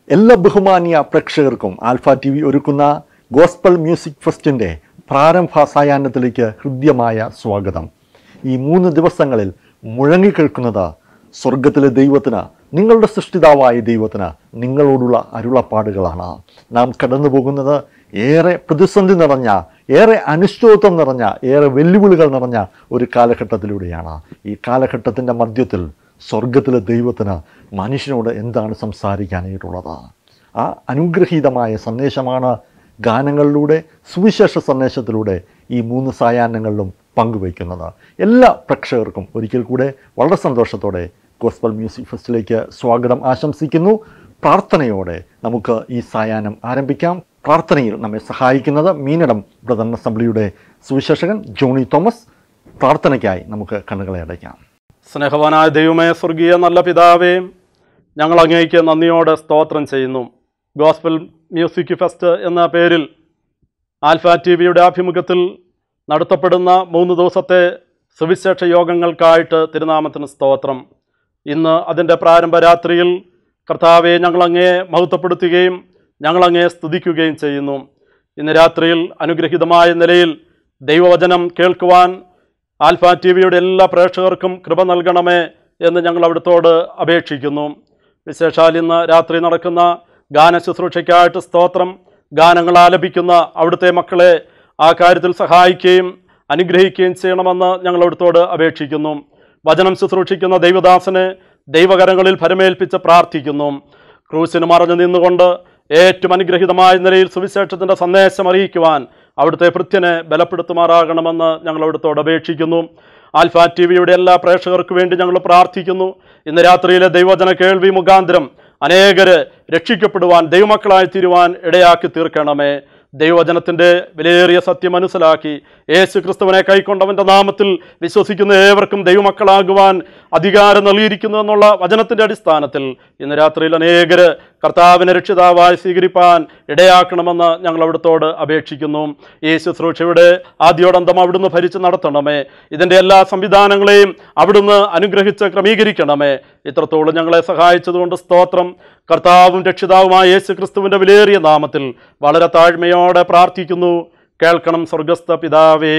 എല്ലാ ബഹുമാനിയ പ്രേക്ഷകർക്കും ആൽഫ ടി വി ഒരുക്കുന്ന ഗോസ്പൽ മ്യൂസിക് ഫെസ്റ്റിൻ്റെ പ്രാരംഭ സായാഹ്നത്തിലേക്ക് ഹൃദ്യമായ സ്വാഗതം ഈ മൂന്ന് ദിവസങ്ങളിൽ മുഴങ്ങിക്കേൾക്കുന്നത് സ്വർഗത്തിലെ ദൈവത്തിന് നിങ്ങളുടെ സൃഷ്ടിതാവായ ദൈവത്തിന് നിങ്ങളോടുള്ള അരുളപ്പാടുകളാണ് നാം കടന്നു പോകുന്നത് ഏറെ പ്രതിസന്ധി നിറഞ്ഞ ഏറെ അനിശ്ചിതത്വം നിറഞ്ഞ ഏറെ വെല്ലുവിളികൾ നിറഞ്ഞ ഒരു കാലഘട്ടത്തിലൂടെയാണ് ഈ കാലഘട്ടത്തിൻ്റെ മധ്യത്തിൽ സ്വർഗത്തിലെ ദൈവത്തിന് മനുഷ്യനോട് എന്താണ് സംസാരിക്കാനായിട്ടുള്ളത് ആ അനുഗ്രഹീതമായ സന്ദേശമാണ് ഗാനങ്ങളിലൂടെ സുവിശേഷ സന്ദേശത്തിലൂടെ ഈ മൂന്ന് സായാഹ്നങ്ങളിലും പങ്കുവയ്ക്കുന്നത് എല്ലാ പ്രേക്ഷകർക്കും ഒരിക്കൽ കൂടെ വളരെ സന്തോഷത്തോടെ ഗോസ്പൽ മ്യൂസിക് ഫെസ്റ്റിലേക്ക് സ്വാഗതം ആശംസിക്കുന്നു പ്രാർത്ഥനയോടെ നമുക്ക് ഈ സായാഹ്നം ആരംഭിക്കാം പ്രാർത്ഥനയിൽ നമ്മെ സഹായിക്കുന്നത് മീനടം ബ്രദർ അസംബ്ലിയുടെ സുവിശേഷകൻ ജോണി തോമസ് പ്രാർത്ഥനയ്ക്കായി നമുക്ക് കണ്ണുകളെ അടയ്ക്കാം സ്നേഹവാനായ ദൈവമേ സ്വർഗീയ നല്ല പിതാവേ ഞങ്ങൾ അങ്ങേക്ക് നന്ദിയോടെ സ്തോത്രം ചെയ്യുന്നു ഗോസ്ബൽ മ്യൂസിക് ഫെസ്റ്റ് എന്ന പേരിൽ ആൽഫ ടി വിയുടെ ആഭിമുഖ്യത്തിൽ നടത്തപ്പെടുന്ന മൂന്ന് ദിവസത്തെ സുവിശേഷ യോഗങ്ങൾക്കായിട്ട് തിരുനാമത്തിന് സ്തോത്രം ഇന്ന് അതിൻ്റെ പ്രാരംഭ രാത്രിയിൽ കർത്താവെ ഞങ്ങളങ്ങേ മഹത്വപ്പെടുത്തുകയും ഞങ്ങളങ്ങേ സ്തുതിക്കുകയും ചെയ്യുന്നു ഇന്ന് രാത്രിയിൽ അനുഗ്രഹീതമായ നിലയിൽ ദൈവവചനം കേൾക്കുവാൻ ആൽഫ ടി വിയുടെ എല്ലാ പ്രേക്ഷകർക്കും കൃപ നൽകണമേ എന്ന് ഞങ്ങൾ അവിടുത്തോട് അപേക്ഷിക്കുന്നു വിശേഷാൽ ഇന്ന് രാത്രി നടക്കുന്ന ഗാന ശുശ്രൂഷയ്ക്കായിട്ട് സ്തോത്രം ഗാനങ്ങൾ ആലപിക്കുന്ന അവിടുത്തെ മക്കളെ ആ കാര്യത്തിൽ സഹായിക്കുകയും അനുഗ്രഹിക്കുകയും ചെയ്യണമെന്ന് ഞങ്ങൾ അവിടുത്തോട് അപേക്ഷിക്കുന്നു വചനം ശുശ്രൂഷിക്കുന്ന ദൈവദാസനെ ദൈവകരങ്ങളിൽ ഫലമേൽപ്പിച്ച് പ്രാർത്ഥിക്കുന്നു ക്രൂസിന് മറഞ്ഞു നിന്നുകൊണ്ട് ഏറ്റവും അനുഗ്രഹീതമായ നിലയിൽ സുവിശേഷത്തിൻ്റെ സന്ദേശം അറിയിക്കുവാൻ അവിടുത്തെ ഭൃത്യനെ ബലപ്പെടുത്തുമാറാകണമെന്ന് ഞങ്ങൾ അവിടുത്തോട് അപേക്ഷിക്കുന്നു ആൽഫ ടി വിയുടെ എല്ലാ പ്രേക്ഷകർക്ക് വേണ്ടി ഞങ്ങൾ പ്രാർത്ഥിക്കുന്നു ഇന്ന് രാത്രിയിലെ ദൈവജന കേൾവി മുഖാന്തരം അനേകര് രക്ഷിക്കപ്പെടുവാൻ ദൈവമക്കളായി തീരുവാൻ ഇടയാക്കി തീർക്കണമേ ദൈവവചനത്തിൻ്റെ വിലയേറിയ സത്യം മനസ്സിലാക്കി യേശു ക്രിസ്തുവിനെ കൈക്കൊണ്ടവൻ്റെ നാമത്തിൽ വിശ്വസിക്കുന്ന ഏവർക്കും ദൈവമക്കളാകുവാൻ അധികാരം നൽകിയിരിക്കുന്നു എന്നുള്ള വചനത്തിൻ്റെ അടിസ്ഥാനത്തിൽ ഇന്ന് രാത്രിയിൽ അനേകര് കർത്താവിനെ രക്ഷിതാവായി സ്വീകരിപ്പാൻ ഇടയാക്കണമെന്ന് ഞങ്ങൾ അവിടുത്തോട് അപേക്ഷിക്കുന്നു ഈ ശുശ്രൂഷയുടെ ആദ്യോടന്തം അവിടുന്ന് ഭരിച്ച് നടത്തണമേ ഇതിൻ്റെ എല്ലാ സംവിധാനങ്ങളെയും അവിടുന്ന് അനുഗ്രഹിച്ച് ക്രമീകരിക്കണമേ ഇത്രത്തോളം ഞങ്ങളെ സഹായിച്ചതുകൊണ്ട് സ്തോത്രം കർത്താവും രക്ഷിതാവുമായ യേശു ക്രിസ്തുവിൻ്റെ വിലയേറിയ നാമത്തിൽ വളരെ താഴ്മയോടെ പ്രാർത്ഥിക്കുന്നു കേൾക്കണം സ്വർഗസ്ഥ പിതാവേ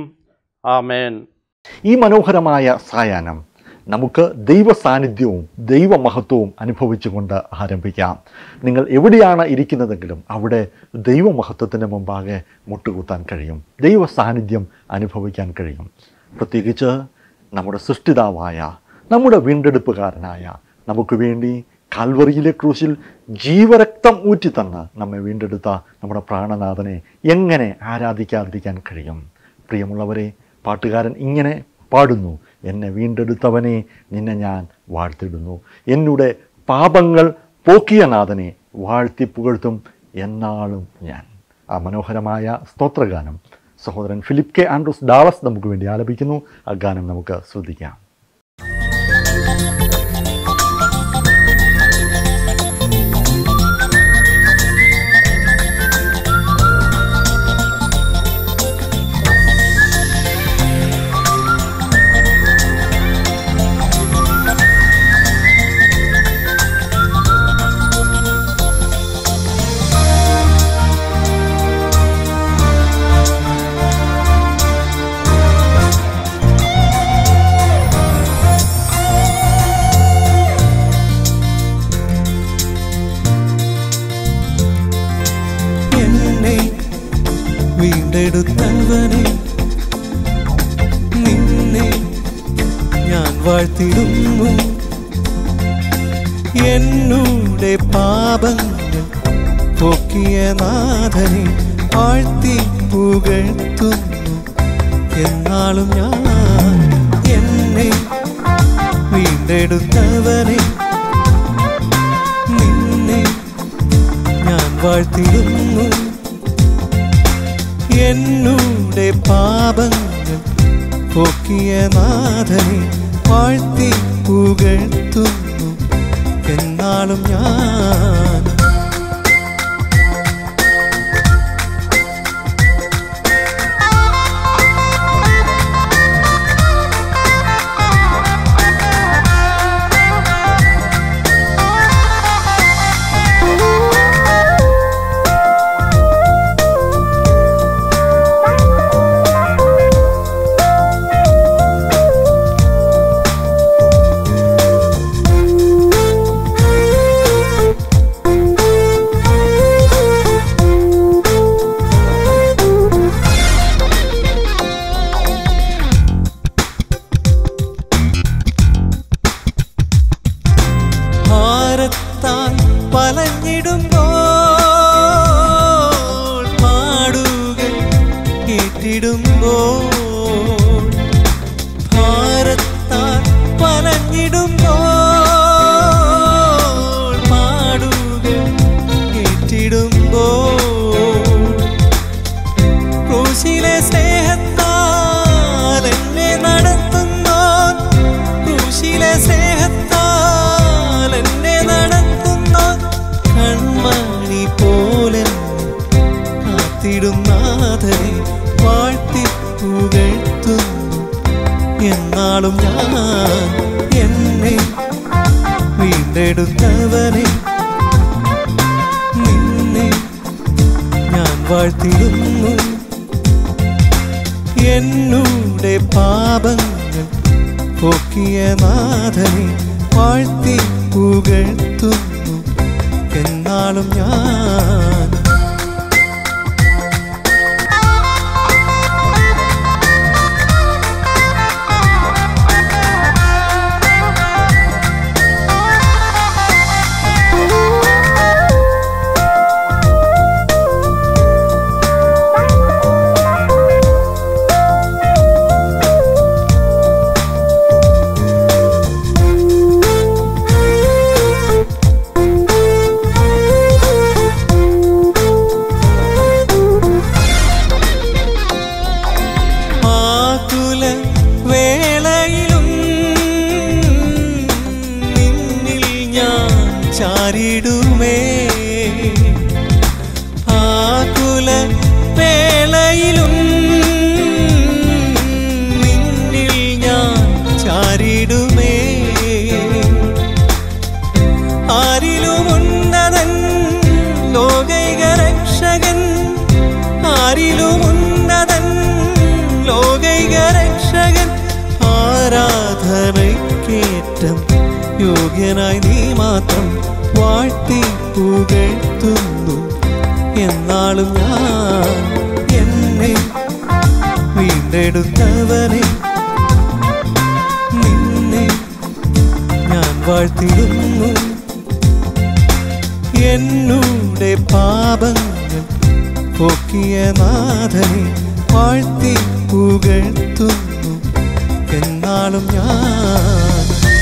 ആമേൻ ഈ മനോഹരമായ സായാഹ്നം നമുക്ക് ദൈവ സാന്നിധ്യവും ദൈവമഹത്വവും അനുഭവിച്ചുകൊണ്ട് ആരംഭിക്കാം നിങ്ങൾ എവിടെയാണ് ഇരിക്കുന്നതെങ്കിലും അവിടെ ദൈവമഹത്വത്തിൻ്റെ മുമ്പാകെ മുട്ടുകുത്താൻ കഴിയും ദൈവ സാന്നിധ്യം അനുഭവിക്കാൻ കഴിയും പ്രത്യേകിച്ച് നമ്മുടെ സൃഷ്ടിതാവായ നമ്മുടെ വീണ്ടെടുപ്പുകാരനായ നമുക്ക് വേണ്ടി കാൽവറിയിലെ ക്രൂശിൽ ജീവരക്തം ഊറ്റിത്തന്ന് നമ്മെ വീണ്ടെടുത്ത നമ്മുടെ പ്രാണനാഥനെ എങ്ങനെ ആരാധിക്കാതിരിക്കാൻ കഴിയും പ്രിയമുള്ളവരെ പാട്ടുകാരൻ ഇങ്ങനെ പാടുന്നു എന്നെ വീണ്ടെടുത്തവനെ നിന്നെ ഞാൻ വാഴ്ത്തിടുന്നു എന്നുടെ പാപങ്ങൾ പോക്കിയ നാഥനെ വാഴ്ത്തി പുകഴ്ത്തും എന്നാളും ഞാൻ ആ മനോഹരമായ സ്തോത്രഗാനം സഹോദരൻ ഫിലിപ്പ് കെ ആൻഡ്രൂസ് ഡാളസ് നമുക്ക് വേണ്ടി ആലപിക്കുന്നു ആ ഗാനം നമുക്ക് ശ്രദ്ധിക്കാം എന്നെ വീണ്ടെടുത്തവനെ നിന്നെ ഞാൻ വാഴ്ത്തിടുന്നു എന്നുടെ പാപങ്ങൾ പോക്കിയ നാഥനെ വാഴ്ത്തി പുകഴ്ത്തുന്നു എന്നാളും ഞാൻ എന്നെ വീണ്ടെടുത്തവനെ നിന്നെ ഞാൻ വാഴ്ത്തിടുന്നു എന്നുടെ പാപങ്ങൾ പോക്കിയ നാഥനെ വാഴ്ത്തി പുകഴ്ത്തുന്നു എന്നാളും ഞാൻ Thank you. വാഴ്ത്തിടും നാഥനെ വാഴ്ത്തി പുകഴ്ത്തുന്നു എന്നാളും ഞാൻ എന്നെ വീണ്ടെടുത്തവനെ നിന്നെ ഞാൻ വാഴ്ത്തിടുന്നു എന്നുടെ പാപങ്ങൾ പോക്കിയ നാഥനെ വാഴ്ത്തി പുകഴ്ത്തുന്നു എന്നാളും ഞാൻ ആകുല വേളയിലും നിന്നിൽ ഞാൻ ചാരിടുമേ ആകുല വേളയിലും നിന്നിൽ ഞാൻ ചാരിടുമേ ആരിലും ഉന്നതൻ ലോകൈക രക്ഷകൻ ആരിലും ഉന്നതൻ ലോകൈക രക്ഷകൻ ആരാധനയ്ക്കേറ്റം യോഗ്യനായി നീ മാത്രം വാഴ്ത്തി പുകഴ്ത്തുന്നു എന്നാളും ഞാൻ എന്നെ വീണ്ടെടുത്തവനെ നിന്നെ ഞാൻ വാഴ്ത്തിടുന്നു എന്നുടെ പാപങ്ങൾ പോക്കിയ നാഥനെ വാഴ്ത്തി പുകഴ്ത്തുന്നു എന്നാളും ഞാൻ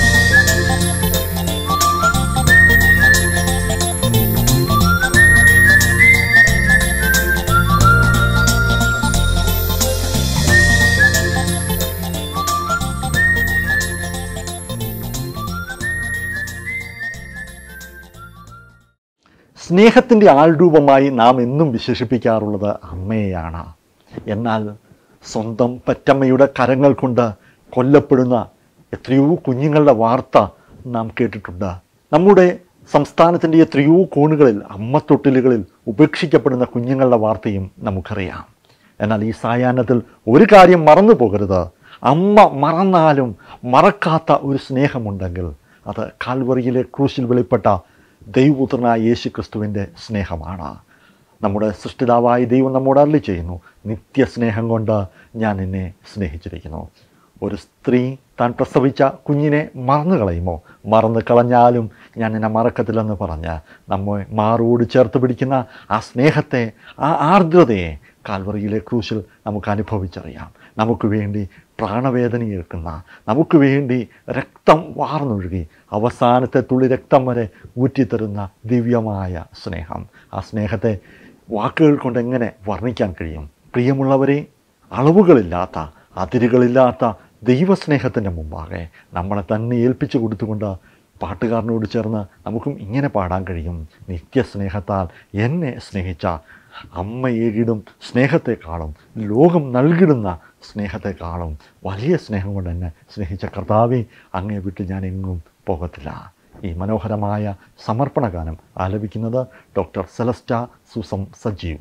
സ്നേഹത്തിൻ്റെ ആൾരൂപമായി നാം എന്നും വിശേഷിപ്പിക്കാറുള്ളത് അമ്മയെയാണ് എന്നാൽ സ്വന്തം പറ്റമ്മയുടെ കരങ്ങൾ കൊണ്ട് കൊല്ലപ്പെടുന്ന എത്രയോ കുഞ്ഞുങ്ങളുടെ വാർത്ത നാം കേട്ടിട്ടുണ്ട് നമ്മുടെ സംസ്ഥാനത്തിൻ്റെ എത്രയോ കോണുകളിൽ അമ്മത്തൊട്ടിലുകളിൽ ഉപേക്ഷിക്കപ്പെടുന്ന കുഞ്ഞുങ്ങളുടെ വാർത്തയും നമുക്കറിയാം എന്നാൽ ഈ സായാഹ്നത്തിൽ ഒരു കാര്യം മറന്നു പോകരുത് അമ്മ മറന്നാലും മറക്കാത്ത ഒരു സ്നേഹമുണ്ടെങ്കിൽ അത് കാൽവറിയിലെ ക്രൂശിൽ വെളിപ്പെട്ട ദൈവപുത്രനായ യേശു ക്രിസ്തുവിൻ്റെ സ്നേഹമാണ് നമ്മുടെ സൃഷ്ടിതാവായ ദൈവം നമ്മോട് അരളി ചെയ്യുന്നു നിത്യസ്നേഹം കൊണ്ട് ഞാൻ നിന്നെ സ്നേഹിച്ചിരിക്കുന്നു ഒരു സ്ത്രീ താൻ പ്രസവിച്ച കുഞ്ഞിനെ മറന്നു കളയുമോ മറന്നു കളഞ്ഞാലും ഞാൻ നിന്നെ മറക്കത്തില്ലെന്ന് പറഞ്ഞ് നമ്മെ മാറോട് ചേർത്ത് പിടിക്കുന്ന ആ സ്നേഹത്തെ ആ ആർദ്രതയെ കാൽവറിയിലെ ക്രൂശിൽ നമുക്ക് അനുഭവിച്ചറിയാം നമുക്ക് വേണ്ടി പ്രാണവേദനയേൽക്കുന്ന നമുക്ക് വേണ്ടി രക്തം വാർന്നൊഴുകി അവസാനത്തെ തുള്ളി രക്തം വരെ ഊറ്റിത്തരുന്ന ദിവ്യമായ സ്നേഹം ആ സ്നേഹത്തെ വാക്കുകൾ കൊണ്ട് എങ്ങനെ വർണ്ണിക്കാൻ കഴിയും പ്രിയമുള്ളവരെ അളവുകളില്ലാത്ത അതിരുകളില്ലാത്ത ദൈവസ്നേഹത്തിൻ്റെ മുമ്പാകെ നമ്മളെ തന്നെ ഏൽപ്പിച്ചു കൊടുത്തുകൊണ്ട് പാട്ടുകാരനോട് ചേർന്ന് നമുക്കും ഇങ്ങനെ പാടാൻ കഴിയും നിത്യസ്നേഹത്താൽ എന്നെ സ്നേഹിച്ച അമ്മയേകിടും സ്നേഹത്തെക്കാളും ലോകം നൽകിടുന്ന സ്നേഹത്തെക്കാളും വലിയ സ്നേഹം കൊണ്ട് എന്നെ സ്നേഹിച്ച കർത്താവെ അങ്ങേ വിട്ട് ഞാൻ എങ്ങും പോകത്തില്ല ഈ മനോഹരമായ സമർപ്പണ ഗാനം ആലപിക്കുന്നത് ഡോക്ടർ സെലസ്റ്റ സുസം സജീവ്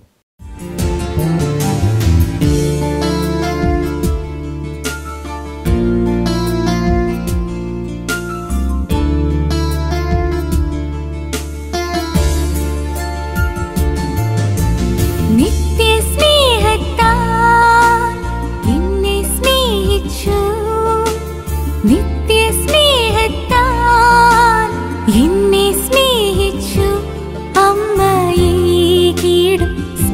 നിത്യസ്നേഹത്താൽ എന്നെ സ്നേഹിച്ചു നിത്യസ്നേഹത്താൽ എന്നെ സ്നേഹിച്ചു അമ്മയെ കീടും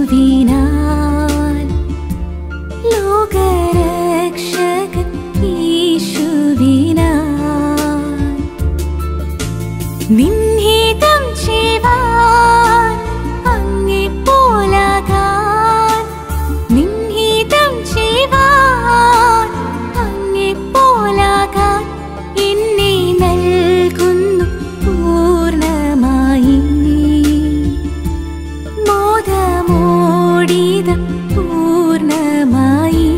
യേശുവിനാൽ ലോകരക്ഷകൻ യേശുവിനാൽ നിൻഹിതം ചെയ്യുവാൻ അങ്ങെപ്പോലാകാൻ നിൻഹിതം ചെയ്യുവാൻ അങ്ങെപ്പോലാകാൻ എന്നെ നൽകുന്നു പൂർണ്ണമായി മോദമോടിതം പൂർണ്ണമായി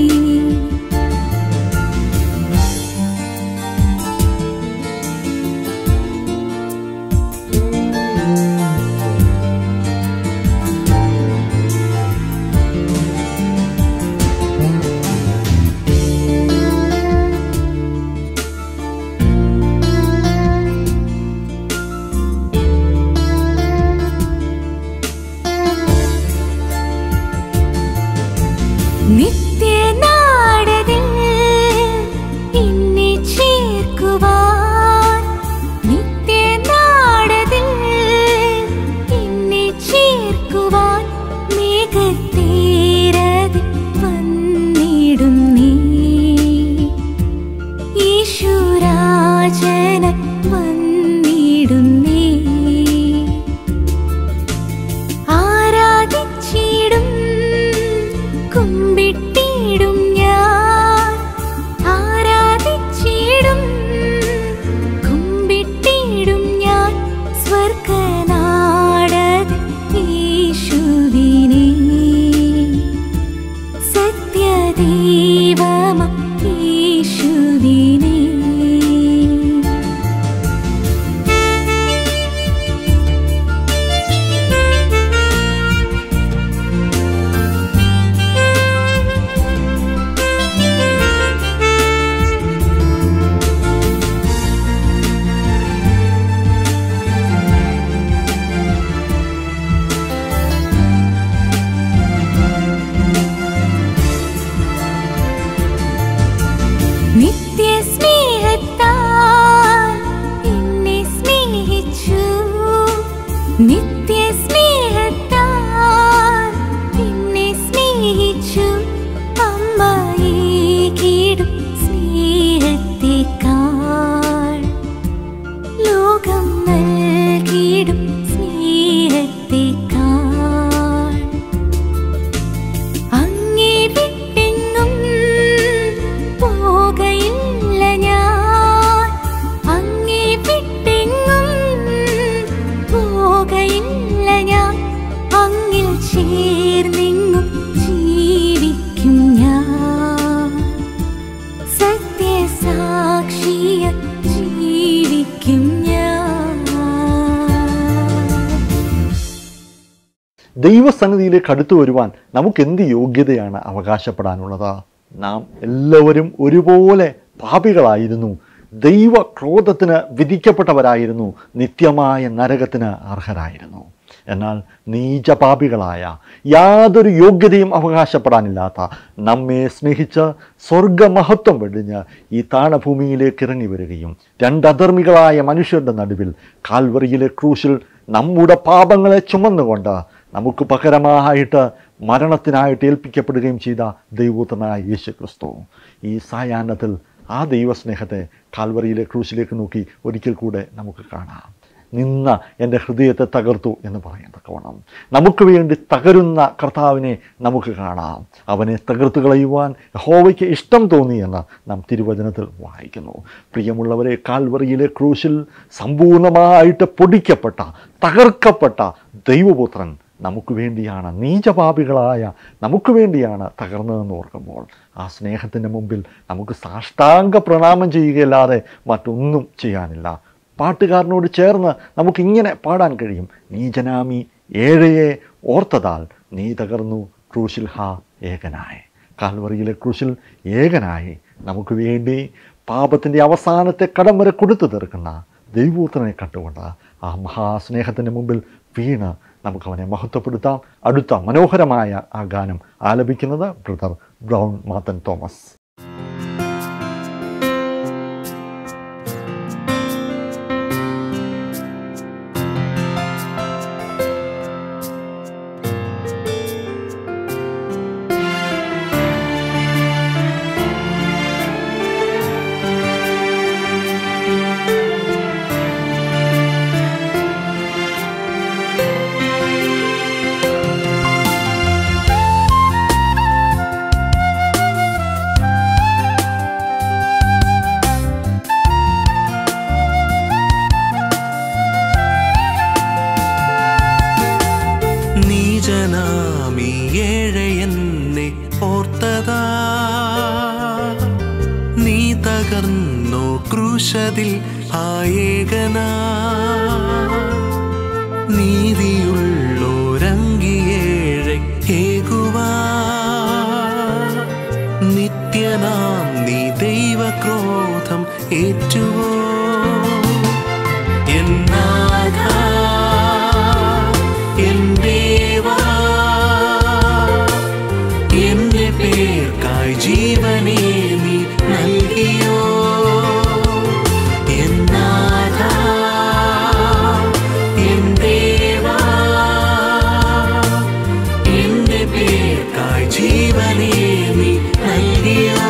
നിത്യനാടതിൽ എന്നെ ചേർക്കുവാൻ നിത്യനാടതിൽ എന്നെ ചേർക്കുവാൻ മേഘത്തേരതിൽ വന്നിടും നീ യേശുരാജന വന്നിടും നീ ആരാധിച്ചിടും കുമ്പിട്ടിടും ഞാൻ ആരാധിച്ചിടും കുമ്പിട്ടിടും ഞാൻ സ്വർഗനാടത് യേശുവിനെ സത്യദൈവമ യേശുവിനെ നിത്യസ്നേഹത്താൽ എന്നെ സ്നേഹിച്ചു നിത്യസ്നേഹത്താൽ എന്നെ സ്നേഹിച്ചു അമ്മയേകിടും സ്നേഹത്തെക്കാൾ ലോകം നൽകിടും സ്നേഹത്തെക്കാൾ അങ്ങേ വിട്ടെങ്ങും പോകയില്ല ഞാൻ അങ്ങേ വിട്ടെങ്ങും പോകയില്ല ഞാൻ അങ്ങിൽ ചേർന്നെങ്ങും ജീവിക്കും ഞാൻ സത്യസാക്ഷിയ ജീവിക്കും ഞാൻ ദൈവസന്നിധിയിലേക്ക് അടുത്തു വരുവാൻ നമുക്ക് എന്ത് യോഗ്യതയാണ് അവകാശപ്പെടാനുള്ളത് നാം എല്ലാവരും ഒരുപോലെ പാപികളായിരുന്നു ദൈവ ക്രോധത്തിന് വിധിക്കപ്പെട്ടവരായിരുന്നു നിത്യമായ നരകത്തിന് അർഹരായിരുന്നു എന്നാൽ നീചപാപികളായ യാതൊരു യോഗ്യതയും അവകാശപ്പെടാനില്ലാത്ത നമ്മെ സ്നേഹിച്ച് സ്വർഗമഹത്വം വെടിഞ്ഞ് ഈ താണഭൂമിയിലേക്ക് ഇറങ്ങി വരികയും രണ്ടധർമ്മികളായ മനുഷ്യരുടെ നടുവിൽ കാൽവറിയിലെ ക്രൂശിൽ നമ്മുടെ പാപങ്ങളെ ചുമന്നുകൊണ്ട് നമുക്ക് പകരമായിട്ട് മരണത്തിനായിട്ട് ഏൽപ്പിക്കപ്പെടുകയും ചെയ്ത ദൈവോത്തനായ യേശു ക്രിസ്തു ഈ സായാഹ്നത്തിൽ ആ ദൈവസ്നേഹത്തെ കാൽവറിയിലെ ക്രൂശിലേക്ക് നോക്കി ഒരിക്കൽ കൂടെ നമുക്ക് കാണാം നിന്ന എൻ്റെ ഹൃദയത്തെ തകർത്തു എന്ന് പറയാൻ തക്കവണ്ണം നമുക്ക് വേണ്ടി തകരുന്ന കർത്താവിനെ നമുക്ക് കാണാം അവനെ തകർത്തു കളയുവാൻ ഹോവയ്ക്ക് ഇഷ്ടം തോന്നിയെന്ന് നാം തിരുവചനത്തിൽ വായിക്കുന്നു പ്രിയമുള്ളവരെ കാൽവറിയിലെ ക്രൂശിൽ സമ്പൂർണ്ണമായിട്ട് പൊടിക്കപ്പെട്ട തകർക്കപ്പെട്ട ദൈവപുത്രൻ നമുക്ക് വേണ്ടിയാണ് നീചപാപികളായ നമുക്ക് വേണ്ടിയാണ് തകർന്നതെന്ന് ഓർക്കുമ്പോൾ ആ സ്നേഹത്തിൻ്റെ മുമ്പിൽ നമുക്ക് സാഷ്ടാംഗ പ്രണാമം ചെയ്യുകയല്ലാതെ മറ്റൊന്നും ചെയ്യാനില്ല പാട്ടുകാരനോട് ചേർന്ന് നമുക്കിങ്ങനെ പാടാൻ കഴിയും നീചനാമി ഏഴയെ ഓർത്തതാൽ നീ തകർന്നു ക്രൂശിൽ ഹാ ഏകനായി കാൽവറിയിലെ ക്രൂശിൽ ഏകനായി നമുക്ക് വേണ്ടി പാപത്തിൻ്റെ അവസാനത്തെ കടം വരെ കൊടുത്തു തീർക്കുന്ന ദൈവൂത്രനെ കണ്ടുകൊണ്ട് ആ മഹാസ്നേഹത്തിൻ്റെ മുമ്പിൽ വീണ് നമുക്ക് അവനെ മഹത്വപ്പെടുത്താം അടുത്ത മനോഹരമായ ആ ഗാനം ആലപിക്കുന്നത് ബ്രദർ ബ്രൗൺ മാത്തൻ തോമസ് യേശുവേ എനിക്കായേകനാ നീതിയുള്ളോരങ്കിയേഴേകുവാ നിത്യനാം നീ ദൈവക്രോധം ഏറ്റുവോ എന്നാഥാ എൻ ദേവാ എന്റെ പേർക്കായി ജീവനെ നീ നൽകിയോ എന്നാഥാ എൻ ദേവാ എന്റെ പേർക്കായി ജീവനെ നീ നൽകിയോ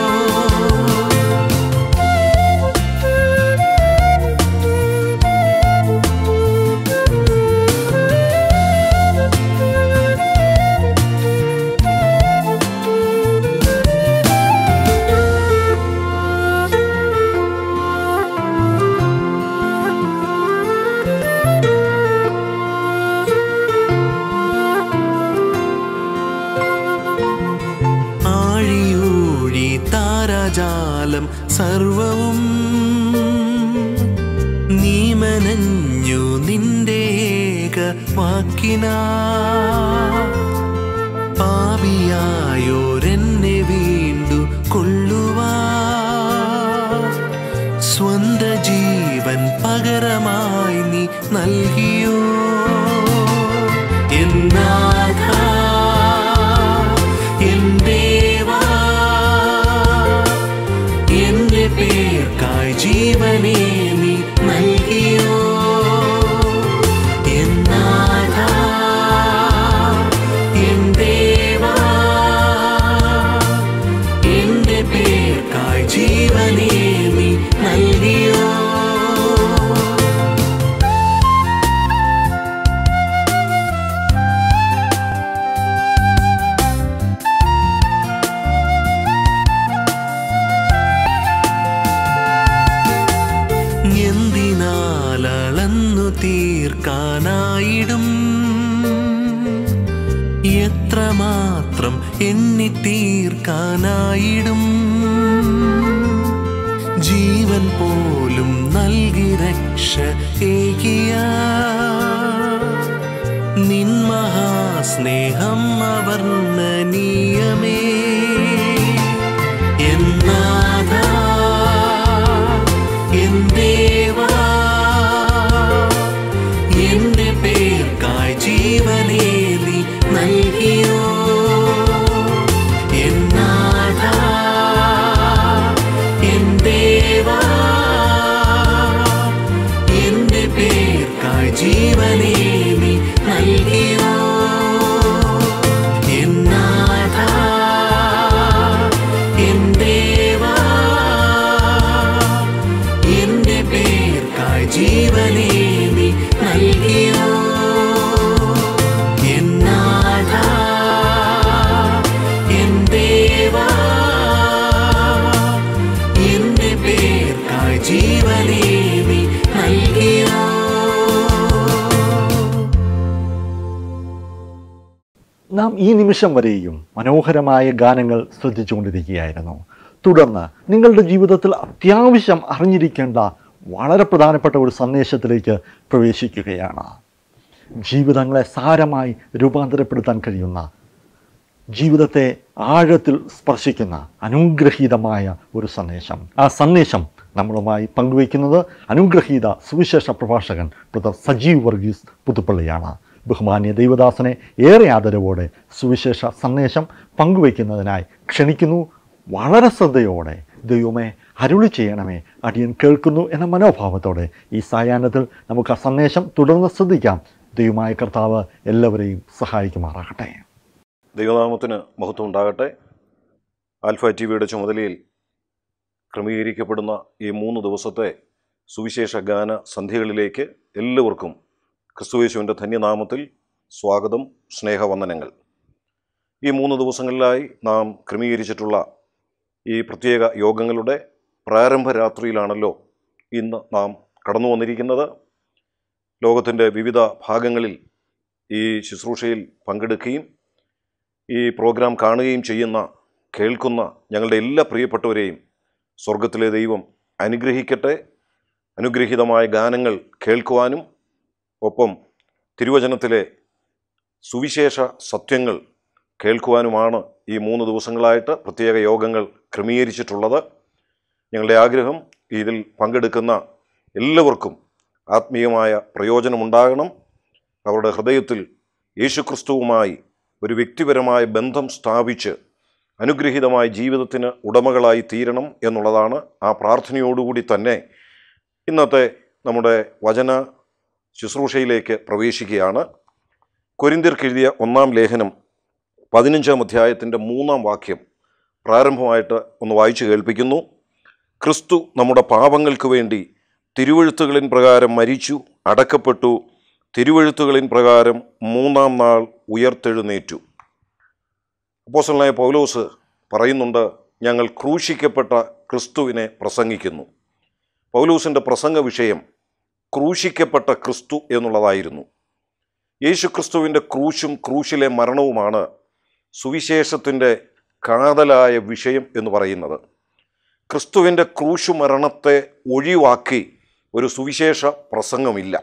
ആഴിയൂഴി താരാജാലം സർവവും നീ മനഞ്ഞു നിന്റെ ഏക വാക്കിനാ പാപിയായോരെന്നെ വീണ്ടു കൊള്ളുവാ സ്വന്ത ജീവൻ പകരമായി നീ നൽകിയോ എന്നാഥാ എൻ ദേവാ എന്റെ പേർക്കായി ജീവനെ നീ നൽകിയോ എന്നാഥാ എൻ ദേവാ എന്റെ പേർക്കായി ജീവനെ നീ നൽകിയോ എന്തിനാലളന്നു തീർക്കാനായിടും എത്രമാത്രം എണ്ണി തീർക്കാനായിടും ജീവൻ പോലും നൽകി രക്ഷ ഏകിയ നിൻ മഹാസ്നേഹം അവർണ്ണനീയമേ എന്നാഥാ എൻ ദേവാ എന്റെ പേർക്കായി ജീവനെ നീ നൽകിയോ എന്നാഥാ എൻ ദേവാ എന്റെ പേർക്കായി ജീവനെ നീ നൽകിയോ എന്നാഥാ എൻ ദേവാ എന്റെ പേർക്കായി ജീവനെ നീ നൽകിയോ എന്നാഥാ എൻ ദേവാ എന്റെ പേർക്കായി ജീവനെ നീ നൽകിയോ നാം ഈ നിമിഷം വരെയും മനോഹരമായ ഗാനങ്ങൾ ശ്രദ്ധിച്ചുകൊണ്ടിരിക്കുകയായിരുന്നു തുടർന്ന് നിങ്ങളുടെ ജീവിതത്തിൽ അത്യാവശ്യം അറിഞ്ഞിരിക്കേണ്ട വളരെ പ്രധാനപ്പെട്ട ഒരു സന്ദേശത്തിലേക്ക് പ്രവേശിക്കുകയാണ് ജീവിതങ്ങളെ സാരമായി രൂപാന്തരപ്പെടുത്താൻ കഴിയുന്ന ജീവിതത്തെ ആഴത്തിൽ സ്പർശിക്കുന്ന അനുഗ്രഹീതമായ ഒരു സന്ദേശം ആ സന്ദേശം നമ്മളുമായി പങ്കുവയ്ക്കുന്നത് അനുഗ്രഹീത സുവിശേഷ പ്രഭാഷകൻ ബ്രദർ സജീവ് വർഗീസ് പുതുപ്പള്ളിയാണ് ബഹുമാന്യ ദൈവദാസനെ ഏറെ ആദരവോടെ സുവിശേഷ സന്ദേശം പങ്കുവയ്ക്കുന്നതിനായി ക്ഷണിക്കുന്നു വളരെ ശ്രദ്ധയോടെ ദൈവമേ അരുളി ചെയ്യണമേ അടിയൻ കേൾക്കുന്നു എന്ന മനോഭാവത്തോടെ ഈ സായാഹ്നത്തിൽ നമുക്ക് ആ സന്ദേശം തുടർന്ന് ശ്രദ്ധിക്കാം ദൈവമായ കർത്താവ് എല്ലാവരെയും സഹായിക്കുമാറാകട്ടെ ദൈവനാമത്തിന് മഹത്വം ഉണ്ടാകട്ടെ ആൽഫ ടി വിയുടെ ചുമതലയിൽ ക്രമീകരിക്കപ്പെടുന്ന ഈ മൂന്ന് ദിവസത്തെ സുവിശേഷ ഗാന സന്ധ്യകളിലേക്ക് എല്ലാവർക്കും ക്രിസ്തുവേശുവിൻ്റെ ധന്യനാമത്തിൽ സ്വാഗതം സ്നേഹവന്ദനങ്ങൾ ഈ മൂന്ന് ദിവസങ്ങളിലായി നാം ക്രമീകരിച്ചിട്ടുള്ള ഈ പ്രത്യേക യോഗങ്ങളുടെ പ്രാരംഭ രാത്രിയിലാണല്ലോ ഇന്ന് നാം കടന്നു വന്നിരിക്കുന്നത് ലോകത്തിൻ്റെ വിവിധ ഭാഗങ്ങളിൽ ഈ ശുശ്രൂഷയിൽ പങ്കെടുക്കുകയും ഈ പ്രോഗ്രാം കാണുകയും ചെയ്യുന്ന കേൾക്കുന്ന ഞങ്ങളുടെ എല്ലാ പ്രിയപ്പെട്ടവരെയും സ്വർഗത്തിലെ ദൈവം അനുഗ്രഹിക്കട്ടെ അനുഗ്രഹീതമായ ഗാനങ്ങൾ കേൾക്കുവാനും ഒപ്പം തിരുവചനത്തിലെ സുവിശേഷ സത്യങ്ങൾ കേൾക്കുവാനുമാണ് ഈ മൂന്ന് ദിവസങ്ങളായിട്ട് പ്രത്യേക യോഗങ്ങൾ ക്രമീകരിച്ചിട്ടുള്ളത് ഞങ്ങളുടെ ആഗ്രഹം ഇതിൽ പങ്കെടുക്കുന്ന എല്ലാവർക്കും ആത്മീയമായ പ്രയോജനമുണ്ടാകണം അവരുടെ ഹൃദയത്തിൽ യേശുക്രിസ്തുവുമായി ഒരു വ്യക്തിപരമായ ബന്ധം സ്ഥാപിച്ച് അനുഗ്രഹീതമായ ജീവിതത്തിന് ഉടമകളായി തീരണം എന്നുള്ളതാണ് ആ പ്രാർത്ഥനയോടുകൂടി തന്നെ ഇന്നത്തെ നമ്മുടെ വചന ശുശ്രൂഷയിലേക്ക് പ്രവേശിക്കുകയാണ് കൊരിന്തിർക്കെഴുതിയ ഒന്നാം ലേഖനം പതിനഞ്ചാം അധ്യായത്തിൻ്റെ മൂന്നാം വാക്യം പ്രാരംഭമായിട്ട് ഒന്ന് വായിച്ചു കേൾപ്പിക്കുന്നു ക്രിസ്തു നമ്മുടെ പാപങ്ങൾക്ക് വേണ്ടി തിരുവഴുത്തുകളിൻ പ്രകാരം മരിച്ചു അടക്കപ്പെട്ടു തിരുവഴുത്തുകളിൻ പ്രകാരം മൂന്നാം നാൾ ഉയർത്തെഴുന്നേറ്റു അപ്പോസ്റ്റലനായ പൗലോസ് പറയുന്നുണ്ട് ഞങ്ങൾ ക്രൂശിക്കപ്പെട്ട ക്രിസ്തുവിനെ പ്രസംഗിക്കുന്നു പൗലോസിൻ്റെ പ്രസംഗ വിഷയം ക്രൂശിക്കപ്പെട്ട ക്രിസ്തു എന്നുള്ളതായിരുന്നു യേശു ക്രിസ്തുവിൻ്റെ ക്രൂശും ക്രൂശിലെ മരണവുമാണ് സുവിശേഷത്തിൻ്റെ കാതലായ വിഷയം എന്ന് പറയുന്നത് ക്രിസ്തുവിൻ്റെ ക്രൂശു മരണത്തെ ഒഴിവാക്കി ഒരു സുവിശേഷ പ്രസംഗമില്ല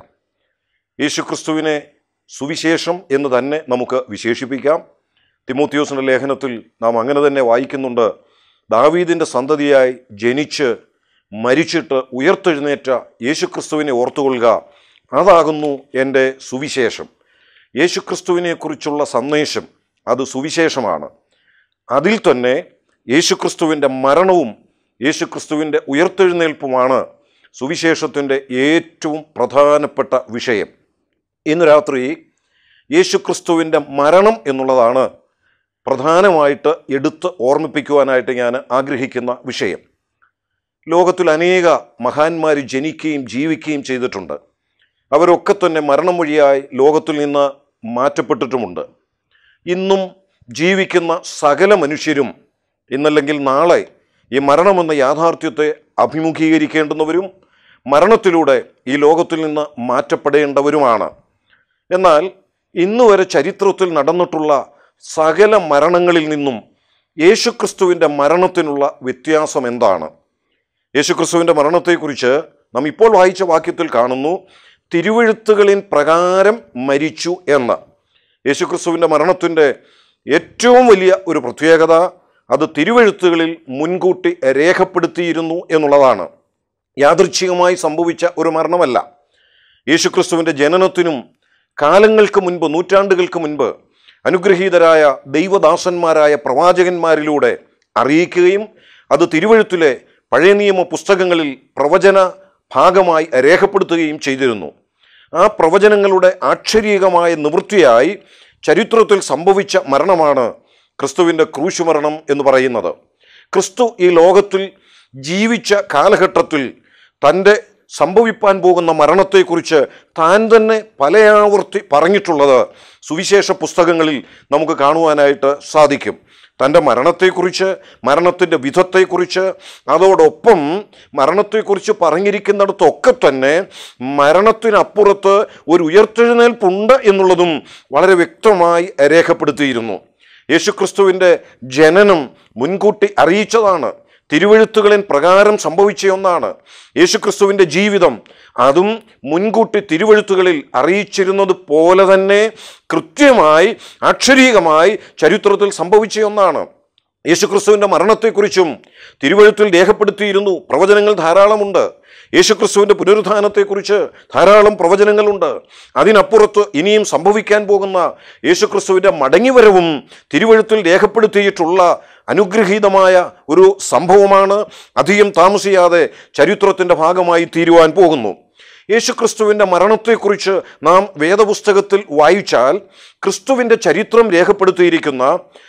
യേശു ക്രിസ്തുവിനെ സുവിശേഷം എന്ന് തന്നെ നമുക്ക് വിശേഷിപ്പിക്കാം തിമോത്തിയോസിൻ്റെ ലേഖനത്തിൽ നാം അങ്ങനെ തന്നെ വായിക്കുന്നുണ്ട് ദാവീദിൻ്റെ സന്തതിയായി ജനിച്ച് മരിച്ചിട്ട് ഉയർത്തെഴുന്നേറ്റ യേശുക്രിസ്തുവിനെ ഓർത്തുകൊള്ളുക അതാകുന്നു എൻ്റെ സുവിശേഷം യേശുക്രിസ്തുവിനെക്കുറിച്ചുള്ള സന്ദേശം അത് സുവിശേഷമാണ് അതിൽ തന്നെ യേശുക്രിസ്തുവിൻ്റെ മരണവും യേശുക്രിസ്തുവിൻ്റെ ഉയർത്തെഴുന്നേൽപ്പുമാണ് സുവിശേഷത്തിൻ്റെ ഏറ്റവും പ്രധാനപ്പെട്ട വിഷയം ഇന്ന് രാത്രി യേശുക്രിസ്തുവിൻ്റെ മരണം എന്നുള്ളതാണ് പ്രധാനമായിട്ട് എടുത്ത് ഓർമ്മിപ്പിക്കുവാനായിട്ട് ഞാൻ ആഗ്രഹിക്കുന്ന വിഷയം ലോകത്തിൽ അനേക മഹാന്മാർ ജനിക്കുകയും ജീവിക്കുകയും ചെയ്തിട്ടുണ്ട് അവരൊക്കെ തന്നെ മരണം വഴിയായി ലോകത്തിൽ നിന്ന് മാറ്റപ്പെട്ടിട്ടുമുണ്ട് ഇന്നും ജീവിക്കുന്ന സകല മനുഷ്യരും ഇന്നല്ലെങ്കിൽ നാളെ ഈ മരണമെന്ന യാഥാർത്ഥ്യത്തെ അഭിമുഖീകരിക്കേണ്ടുന്നവരും മരണത്തിലൂടെ ഈ ലോകത്തിൽ നിന്ന് മാറ്റപ്പെടേണ്ടവരുമാണ് എന്നാൽ ഇന്ന് വരെ ചരിത്രത്തിൽ നടന്നിട്ടുള്ള സകല മരണങ്ങളിൽ നിന്നും യേശുക്രിസ്തുവിൻ്റെ മരണത്തിനുള്ള വ്യത്യാസം എന്താണ് യേശുക്രിസ്തുവിൻ്റെ മരണത്തെക്കുറിച്ച് നാം ഇപ്പോൾ വായിച്ച വാക്യത്തിൽ കാണുന്നു തിരുവഴുത്തുകളിൻ പ്രകാരം മരിച്ചു എന്ന് യേശുക്രിസ്തുവിൻ്റെ മരണത്തിൻ്റെ ഏറ്റവും വലിയ ഒരു പ്രത്യേകത അത് തിരുവഴുത്തുകളിൽ മുൻകൂട്ടി രേഖപ്പെടുത്തിയിരുന്നു എന്നുള്ളതാണ് യാദൃച്ഛികമായി സംഭവിച്ച ഒരു മരണമല്ല യേശുക്രിസ്തുവിൻ്റെ ജനനത്തിനും കാലങ്ങൾക്ക് മുൻപ് നൂറ്റാണ്ടുകൾക്ക് മുൻപ് അനുഗ്രഹീതരായ ദൈവദാസന്മാരായ പ്രവാചകന്മാരിലൂടെ അറിയിക്കുകയും അത് തിരുവഴുത്തിലെ പഴയ നിയമ പുസ്തകങ്ങളിൽ പ്രവചന ഭാഗമായി രേഖപ്പെടുത്തുകയും ചെയ്തിരുന്നു ആ പ്രവചനങ്ങളുടെ ആക്ഷരീകമായ നിവൃത്തിയായി ചരിത്രത്തിൽ സംഭവിച്ച മരണമാണ് ക്രിസ്തുവിൻ്റെ ക്രൂശുമരണം എന്ന് പറയുന്നത് ക്രിസ്തു ഈ ലോകത്തിൽ ജീവിച്ച കാലഘട്ടത്തിൽ തൻ്റെ സംഭവിപ്പാൻ പോകുന്ന മരണത്തെക്കുറിച്ച് താൻ തന്നെ പലയാവർത്തി പറഞ്ഞിട്ടുള്ളത് സുവിശേഷ പുസ്തകങ്ങളിൽ നമുക്ക് കാണുവാനായിട്ട് സാധിക്കും തൻ്റെ മരണത്തെക്കുറിച്ച് മരണത്തിൻ്റെ വിധത്തെക്കുറിച്ച് അതോടൊപ്പം മരണത്തെക്കുറിച്ച് പറഞ്ഞിരിക്കുന്നിടത്തൊക്കെ തന്നെ മരണത്തിനപ്പുറത്ത് ഒരു ഉയർത്തെഴുന്നേൽപ്പുണ്ട് എന്നുള്ളതും വളരെ വ്യക്തമായി രേഖപ്പെടുത്തിയിരുന്നു യേശുക്രിസ്തുവിൻ്റെ ജനനം മുൻകൂട്ടി അറിയിച്ചതാണ് തിരുവഴുത്തുകളിൻ പ്രകാരം സംഭവിച്ച ഒന്നാണ് യേശുക്രിസ്തുവിൻ്റെ ജീവിതം അതും മുൻകൂട്ടി തിരുവഴുത്തുകളിൽ അറിയിച്ചിരുന്നത് പോലെ തന്നെ കൃത്യമായി അക്ഷരീകമായി ചരിത്രത്തിൽ സംഭവിച്ച ഒന്നാണ് യേശുക്രിസ്തുവിൻ്റെ മരണത്തെക്കുറിച്ചും തിരുവഴുത്തിൽ രേഖപ്പെടുത്തിയിരുന്നു പ്രവചനങ്ങൾ ധാരാളമുണ്ട് യേശുക്രിസ്തുവിൻ്റെ പുനരുത്ഥാനത്തെക്കുറിച്ച് ധാരാളം പ്രവചനങ്ങളുണ്ട് അതിനപ്പുറത്ത് ഇനിയും സംഭവിക്കാൻ പോകുന്ന യേശുക്രിസ്തുവിൻ്റെ മടങ്ങിവരവും തിരുവഴുത്തിൽ രേഖപ്പെടുത്തിയിട്ടുള്ള അനുഗ്രഹീതമായ ഒരു സംഭവമാണ് അധികം താമസിയാതെ ചരിത്രത്തിൻ്റെ ഭാഗമായി തീരുവാൻ പോകുന്നു യേശുക്രിസ്തുവിൻ്റെ മരണത്തെക്കുറിച്ച് നാം വേദപുസ്തകത്തിൽ വായിച്ചാൽ ക്രിസ്തുവിൻ്റെ ചരിത്രം രേഖപ്പെടുത്തിയിരിക്കുന്ന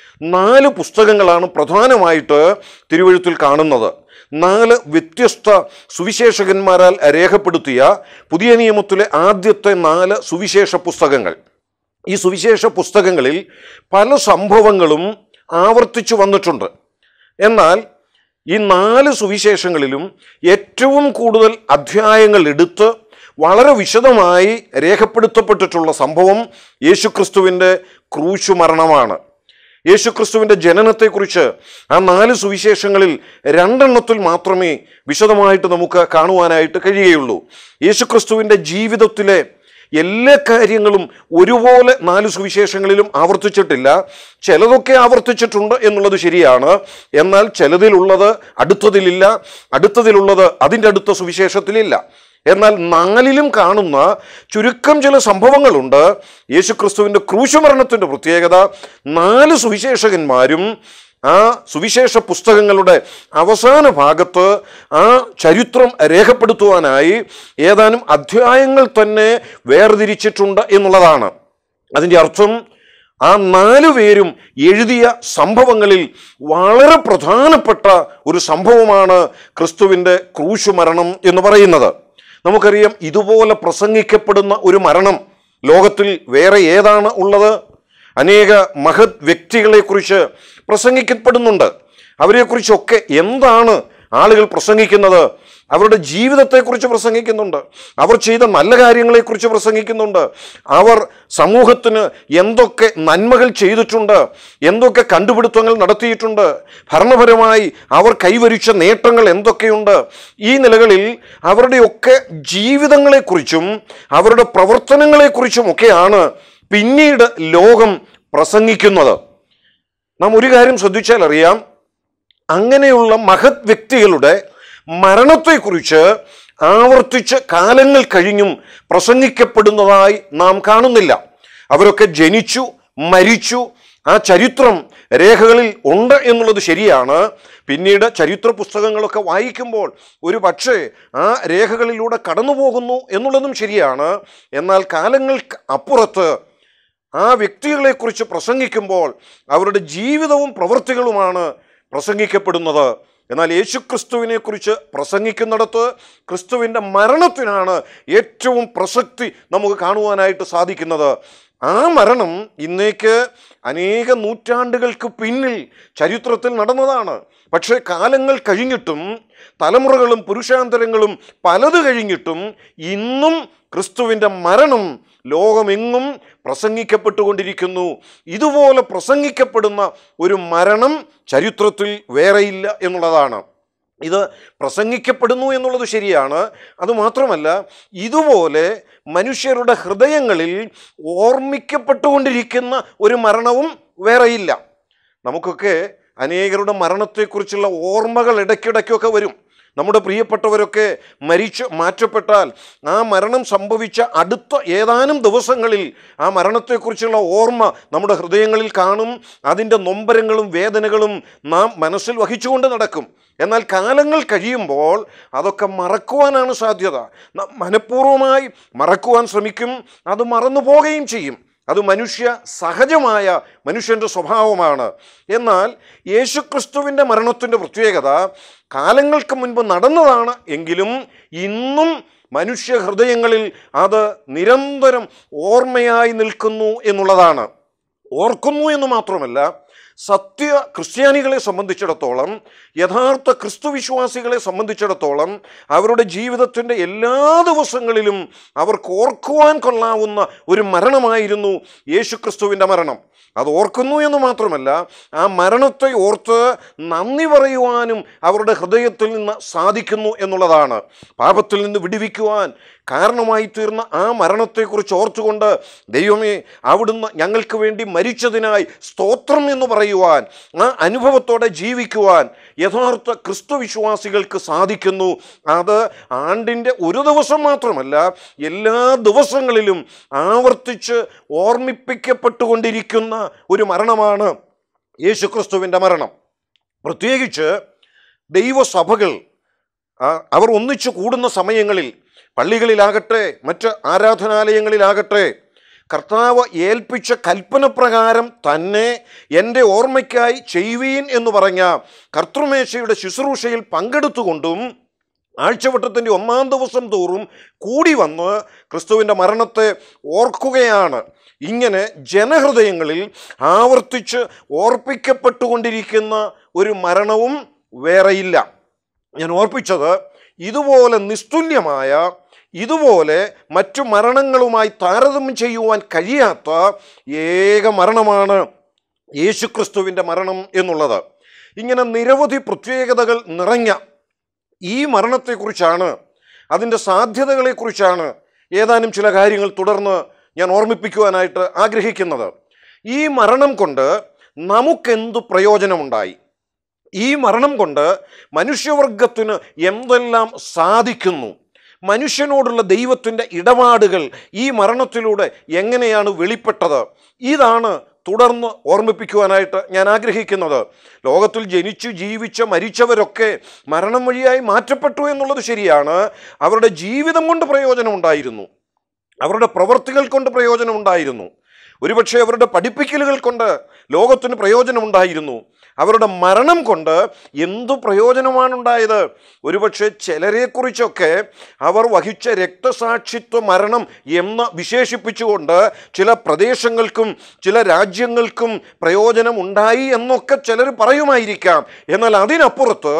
നാല് പുസ്തകങ്ങളാണ് പ്രധാനമായിട്ട് തിരുവഴുത്തിൽ കാണുന്നത് നാല് വ്യത്യസ്ത സുവിശേഷകന്മാരാൽ രേഖപ്പെടുത്തിയ പുതിയ നിയമത്തിലെ ആദ്യത്തെ നാല് സുവിശേഷ പുസ്തകങ്ങൾ ഈ സുവിശേഷ പുസ്തകങ്ങളിൽ പല സംഭവങ്ങളും ആവർത്തിച്ചു വന്നിട്ടുണ്ട് എന്നാൽ ഈ നാല് സുവിശേഷങ്ങളിലും ഏറ്റവും കൂടുതൽ അധ്യായങ്ങൾ എടുത്ത് വളരെ വിശദമായി രേഖപ്പെടുത്തപ്പെട്ടിട്ടുള്ള സംഭവം യേശുക്രിസ്തുവിൻ്റെ ക്രൂശു മരണമാണ് യേശുക്രിസ്തുവിൻ്റെ ജനനത്തെക്കുറിച്ച് ആ നാല് സുവിശേഷങ്ങളിൽ രണ്ടെണ്ണത്തിൽ മാത്രമേ വിശദമായിട്ട് നമുക്ക് കാണുവാനായിട്ട് കഴിയുകയുള്ളൂ യേശുക്രിസ്തുവിൻ്റെ ജീവിതത്തിലെ എല്ലാ കാര്യങ്ങളും ഒരുപോലെ നാല് സുവിശേഷങ്ങളിലും ആവർത്തിച്ചിട്ടില്ല ചിലതൊക്കെ ആവർത്തിച്ചിട്ടുണ്ട് എന്നുള്ളത് ശരിയാണ് എന്നാൽ ചിലതിലുള്ളത് അടുത്തതിലില്ല അടുത്തതിലുള്ളത് അതിൻ്റെ അടുത്ത സുവിശേഷത്തിലില്ല എന്നാൽ നാലിലും കാണുന്ന ചുരുക്കം ചില സംഭവങ്ങളുണ്ട് യേശുക്രിസ്തുവിൻ്റെ ക്രൂശുമരണത്തിൻ്റെ പ്രത്യേകത നാല് സുവിശേഷകന്മാരും ആ സുവിശേഷ പുസ്തകങ്ങളുടെ അവസാന ഭാഗത്ത് ആ ചരിത്രം രേഖപ്പെടുത്തുവാനായി ഏതാനും അധ്യായങ്ങൾ തന്നെ വേർതിരിച്ചിട്ടുണ്ട് എന്നുള്ളതാണ് അതിൻ്റെ അർത്ഥം ആ നാലു പേരും എഴുതിയ സംഭവങ്ങളിൽ വളരെ പ്രധാനപ്പെട്ട ഒരു സംഭവമാണ് ക്രിസ്തുവിൻ്റെ ക്രൂശുമരണം എന്ന് പറയുന്നത് നമുക്കറിയാം ഇതുപോലെ പ്രസംഗിക്കപ്പെടുന്ന ഒരു മരണം ലോകത്തിൽ വേറെ ഏതാണ് ഉള്ളത് അനേക മഹത് വ്യക്തികളെക്കുറിച്ച് പ്രസംഗിക്കപ്പെടുന്നുണ്ട് അവരെക്കുറിച്ചൊക്കെ എന്താണ് ആളുകൾ പ്രസംഗിക്കുന്നത് അവരുടെ ജീവിതത്തെക്കുറിച്ച് പ്രസംഗിക്കുന്നുണ്ട് അവർ ചെയ്ത നല്ല കാര്യങ്ങളെക്കുറിച്ച് പ്രസംഗിക്കുന്നുണ്ട് അവർ സമൂഹത്തിന് എന്തൊക്കെ നന്മകൾ ചെയ്തിട്ടുണ്ട് എന്തൊക്കെ കണ്ടുപിടുത്തങ്ങൾ നടത്തിയിട്ടുണ്ട് ഭരണപരമായി അവർ കൈവരിച്ച നേട്ടങ്ങൾ എന്തൊക്കെയുണ്ട് ഈ നിലകളിൽ അവരുടെയൊക്കെ ജീവിതങ്ങളെക്കുറിച്ചും അവരുടെ പ്രവർത്തനങ്ങളെക്കുറിച്ചുമൊക്കെയാണ് പിന്നീട് ലോകം പ്രസംഗിക്കുന്നത് നാം ഒരു കാര്യം ശ്രദ്ധിച്ചാൽ അറിയാം അങ്ങനെയുള്ള മഹത് വ്യക്തികളുടെ മരണത്തെക്കുറിച്ച് ആവർത്തിച്ച് കാലങ്ങൾ കഴിഞ്ഞും പ്രസംഗിക്കപ്പെടുന്നതായി നാം കാണുന്നില്ല അവരൊക്കെ ജനിച്ചു മരിച്ചു ആ ചരിത്രം രേഖകളിൽ ഉണ്ട് എന്നുള്ളത് ശരിയാണ് പിന്നീട് ചരിത്ര പുസ്തകങ്ങളൊക്കെ വായിക്കുമ്പോൾ ഒരു പക്ഷേ ആ രേഖകളിലൂടെ കടന്നു പോകുന്നു എന്നുള്ളതും ശരിയാണ് എന്നാൽ കാലങ്ങൾക്ക് അപ്പുറത്ത് ആ വ്യക്തികളെക്കുറിച്ച് പ്രസംഗിക്കുമ്പോൾ അവരുടെ ജീവിതവും പ്രവൃത്തികളുമാണ് പ്രസംഗിക്കപ്പെടുന്നത് എന്നാൽ യേശുക്രിസ്തുവിനെ കുറിച്ച് പ്രസംഗിക്കുന്നിടത്ത് ക്രിസ്തുവിൻ്റെ മരണത്തിനാണ് ഏറ്റവും പ്രസക്തി നമുക്ക് കാണുവാനായിട്ട് സാധിക്കുന്നത് ആ മരണം ഇന്നേക്ക് അനേക നൂറ്റാണ്ടുകൾക്ക് പിന്നിൽ ചരിത്രത്തിൽ നടന്നതാണ് പക്ഷേ കാലങ്ങൾ കഴിഞ്ഞിട്ടും തലമുറകളും പുരുഷാന്തരങ്ങളും പലത് കഴിഞ്ഞിട്ടും ഇന്നും ക്രിസ്തുവിൻ്റെ മരണം ലോകമെങ്ങും പ്രസംഗിക്കപ്പെട്ടുകൊണ്ടിരിക്കുന്നു ഇതുപോലെ പ്രസംഗിക്കപ്പെടുന്ന ഒരു മരണം ചരിത്രത്തിൽ വേറെയില്ല എന്നുള്ളതാണ് ഇത് പ്രസംഗിക്കപ്പെടുന്നു എന്നുള്ളത് ശരിയാണ് അതുമാത്രമല്ല ഇതുപോലെ മനുഷ്യരുടെ ഹൃദയങ്ങളിൽ ഓർമ്മിക്കപ്പെട്ടുകൊണ്ടിരിക്കുന്ന ഒരു മരണവും വേറെയില്ല നമുക്കൊക്കെ അനേകരുടെ മരണത്തെക്കുറിച്ചുള്ള ഓർമ്മകൾ ഇടയ്ക്കിടയ്ക്കൊക്കെ വരും നമ്മുടെ പ്രിയപ്പെട്ടവരൊക്കെ മരിച്ചു മാറ്റപ്പെട്ടാൽ ആ മരണം സംഭവിച്ച അടുത്ത ഏതാനും ദിവസങ്ങളിൽ ആ മരണത്തെക്കുറിച്ചുള്ള ഓർമ്മ നമ്മുടെ ഹൃദയങ്ങളിൽ കാണും അതിൻ്റെ നൊമ്പരങ്ങളും വേദനകളും നാം മനസ്സിൽ വഹിച്ചുകൊണ്ട് നടക്കും എന്നാൽ കാലങ്ങൾ കഴിയുമ്പോൾ അതൊക്കെ മറക്കുവാനാണ് സാധ്യത നാം മനഃപൂർവ്വമായി മറക്കുവാൻ ശ്രമിക്കും അത് മറന്നു പോവുകയും ചെയ്യും അത് മനുഷ്യ സഹജമായ മനുഷ്യൻ്റെ സ്വഭാവമാണ് എന്നാൽ യേശുക്രിസ്തുവിൻ്റെ മരണത്തിൻ്റെ പ്രത്യേകത കാലങ്ങൾക്ക് മുൻപ് നടന്നതാണ് എങ്കിലും ഇന്നും മനുഷ്യ ഹൃദയങ്ങളിൽ അത് നിരന്തരം ഓർമ്മയായി നിൽക്കുന്നു എന്നുള്ളതാണ് ഓർക്കുന്നു എന്ന് മാത്രമല്ല സത്യ ക്രിസ്ത്യാനികളെ സംബന്ധിച്ചിടത്തോളം യഥാർത്ഥ ക്രിസ്തുവിശ്വാസികളെ സംബന്ധിച്ചിടത്തോളം അവരുടെ ജീവിതത്തിൻ്റെ എല്ലാ ദിവസങ്ങളിലും അവർക്ക് ഓർക്കുവാൻ കൊള്ളാവുന്ന ഒരു മരണമായിരുന്നു യേശു ക്രിസ്തുവിൻ്റെ മരണം അത് ഓർക്കുന്നു എന്ന് മാത്രമല്ല ആ മരണത്തെ ഓർത്ത് നന്ദി പറയുവാനും അവരുടെ ഹൃദയത്തിൽ നിന്ന് സാധിക്കുന്നു എന്നുള്ളതാണ് പാപത്തിൽ നിന്ന് വിടുവിക്കുവാൻ കാരണമായി തീർന്ന ആ മരണത്തെക്കുറിച്ച് ഓർത്തുകൊണ്ട് ദൈവമേ അവിടുന്ന് ഞങ്ങൾക്ക് വേണ്ടി മരിച്ചതിനായി സ്തോത്രം എന്ന് പറയുവാൻ ആ അനുഭവത്തോടെ ജീവിക്കുവാൻ യഥാർത്ഥ ക്രിസ്തു വിശ്വാസികൾക്ക് സാധിക്കുന്നു അത് ആണ്ടിൻ്റെ ഒരു ദിവസം മാത്രമല്ല എല്ലാ ദിവസങ്ങളിലും ആവർത്തിച്ച് ഓർമ്മിപ്പിക്കപ്പെട്ടുകൊണ്ടിരിക്കുന്ന ഒരു മരണമാണ് യേശുക്രിസ്തുവിൻ്റെ മരണം പ്രത്യേകിച്ച് ദൈവസഭകൾ ആ, അവർ ഒന്നിച്ചു കൂടുന്ന സമയങ്ങളിൽ പള്ളികളിലാകട്ടെ മറ്റ് ആരാധനാലയങ്ങളിലാകട്ടെ കർത്താവ് ഏൽപ്പിച്ച കൽപ്പന പ്രകാരം തന്നെ എൻ്റെ ഓർമ്മയ്ക്കായി ചെയ്യുവീൻ എന്ന് പറഞ്ഞ കർത്തൃമേശയുടെ ശുശ്രൂഷയിൽ പങ്കെടുത്തുകൊണ്ടും ആഴ്ചവട്ടത്തിൻ്റെ ഒന്നാം ദിവസം തോറും കൂടി വന്ന് ക്രിസ്തുവിൻ്റെ മരണത്തെ ഓർക്കുകയാണ് ഇങ്ങനെ ജനഹൃദയങ്ങളിൽ ആവർത്തിച്ച് ഓർപ്പിക്കപ്പെട്ടുകൊണ്ടിരിക്കുന്ന ഒരു മരണവും വേറെയില്ല ഞാൻ ഓർപ്പിച്ചത് ഇതുപോലെ നിസ്തുല്യമായ ഇതുപോലെ മറ്റു മരണങ്ങളുമായി താരതമ്യം ചെയ്യുവാൻ കഴിയാത്ത ഏക മരണമാണ് യേശുക്രിസ്തുവിൻ്റെ മരണം എന്നുള്ളത് ഇങ്ങനെ നിരവധി പ്രത്യേകതകൾ നിറഞ്ഞ ഈ മരണത്തെക്കുറിച്ചാണ് അതിൻ്റെ സാധ്യതകളെക്കുറിച്ചാണ് ഏതാനും ചില കാര്യങ്ങൾ തുടർന്ന് ഞാൻ ഓർമ്മിപ്പിക്കുവാനായിട്ട് ആഗ്രഹിക്കുന്നത് ഈ മരണം കൊണ്ട് നമുക്കെന്തു പ്രയോജനമുണ്ടായി ഈ മരണം കൊണ്ട് മനുഷ്യവർഗത്തിന് എന്തെല്ലാം സാധിക്കുന്നു മനുഷ്യനോടുള്ള ദൈവത്തിൻ്റെ ഇടപാടുകൾ ഈ മരണത്തിലൂടെ എങ്ങനെയാണ് വെളിപ്പെട്ടത് ഇതാണ് തുടർന്ന് ഓർമ്മിപ്പിക്കുവാനായിട്ട് ഞാൻ ആഗ്രഹിക്കുന്നത് ലോകത്തിൽ ജനിച്ചു ജീവിച്ച മരിച്ചവരൊക്കെ മരണം വഴിയായി മാറ്റപ്പെട്ടു എന്നുള്ളത് ശരിയാണ് അവരുടെ ജീവിതം കൊണ്ട് പ്രയോജനമുണ്ടായിരുന്നു അവരുടെ പ്രവൃത്തികൾ കൊണ്ട് പ്രയോജനമുണ്ടായിരുന്നു ഒരുപക്ഷെ അവരുടെ പഠിപ്പിക്കലുകൾ കൊണ്ട് ലോകത്തിന് പ്രയോജനമുണ്ടായിരുന്നു അവരുടെ മരണം കൊണ്ട് എന്തു പ്രയോജനമാണുണ്ടായത് ഒരുപക്ഷെ ചിലരെക്കുറിച്ചൊക്കെ അവർ വഹിച്ച രക്തസാക്ഷിത്വ മരണം എന്ന് വിശേഷിപ്പിച്ചുകൊണ്ട് ചില പ്രദേശങ്ങൾക്കും ചില രാജ്യങ്ങൾക്കും പ്രയോജനം ഉണ്ടായി എന്നൊക്കെ ചിലർ പറയുമായിരിക്കാം എന്നാൽ അതിനപ്പുറത്ത്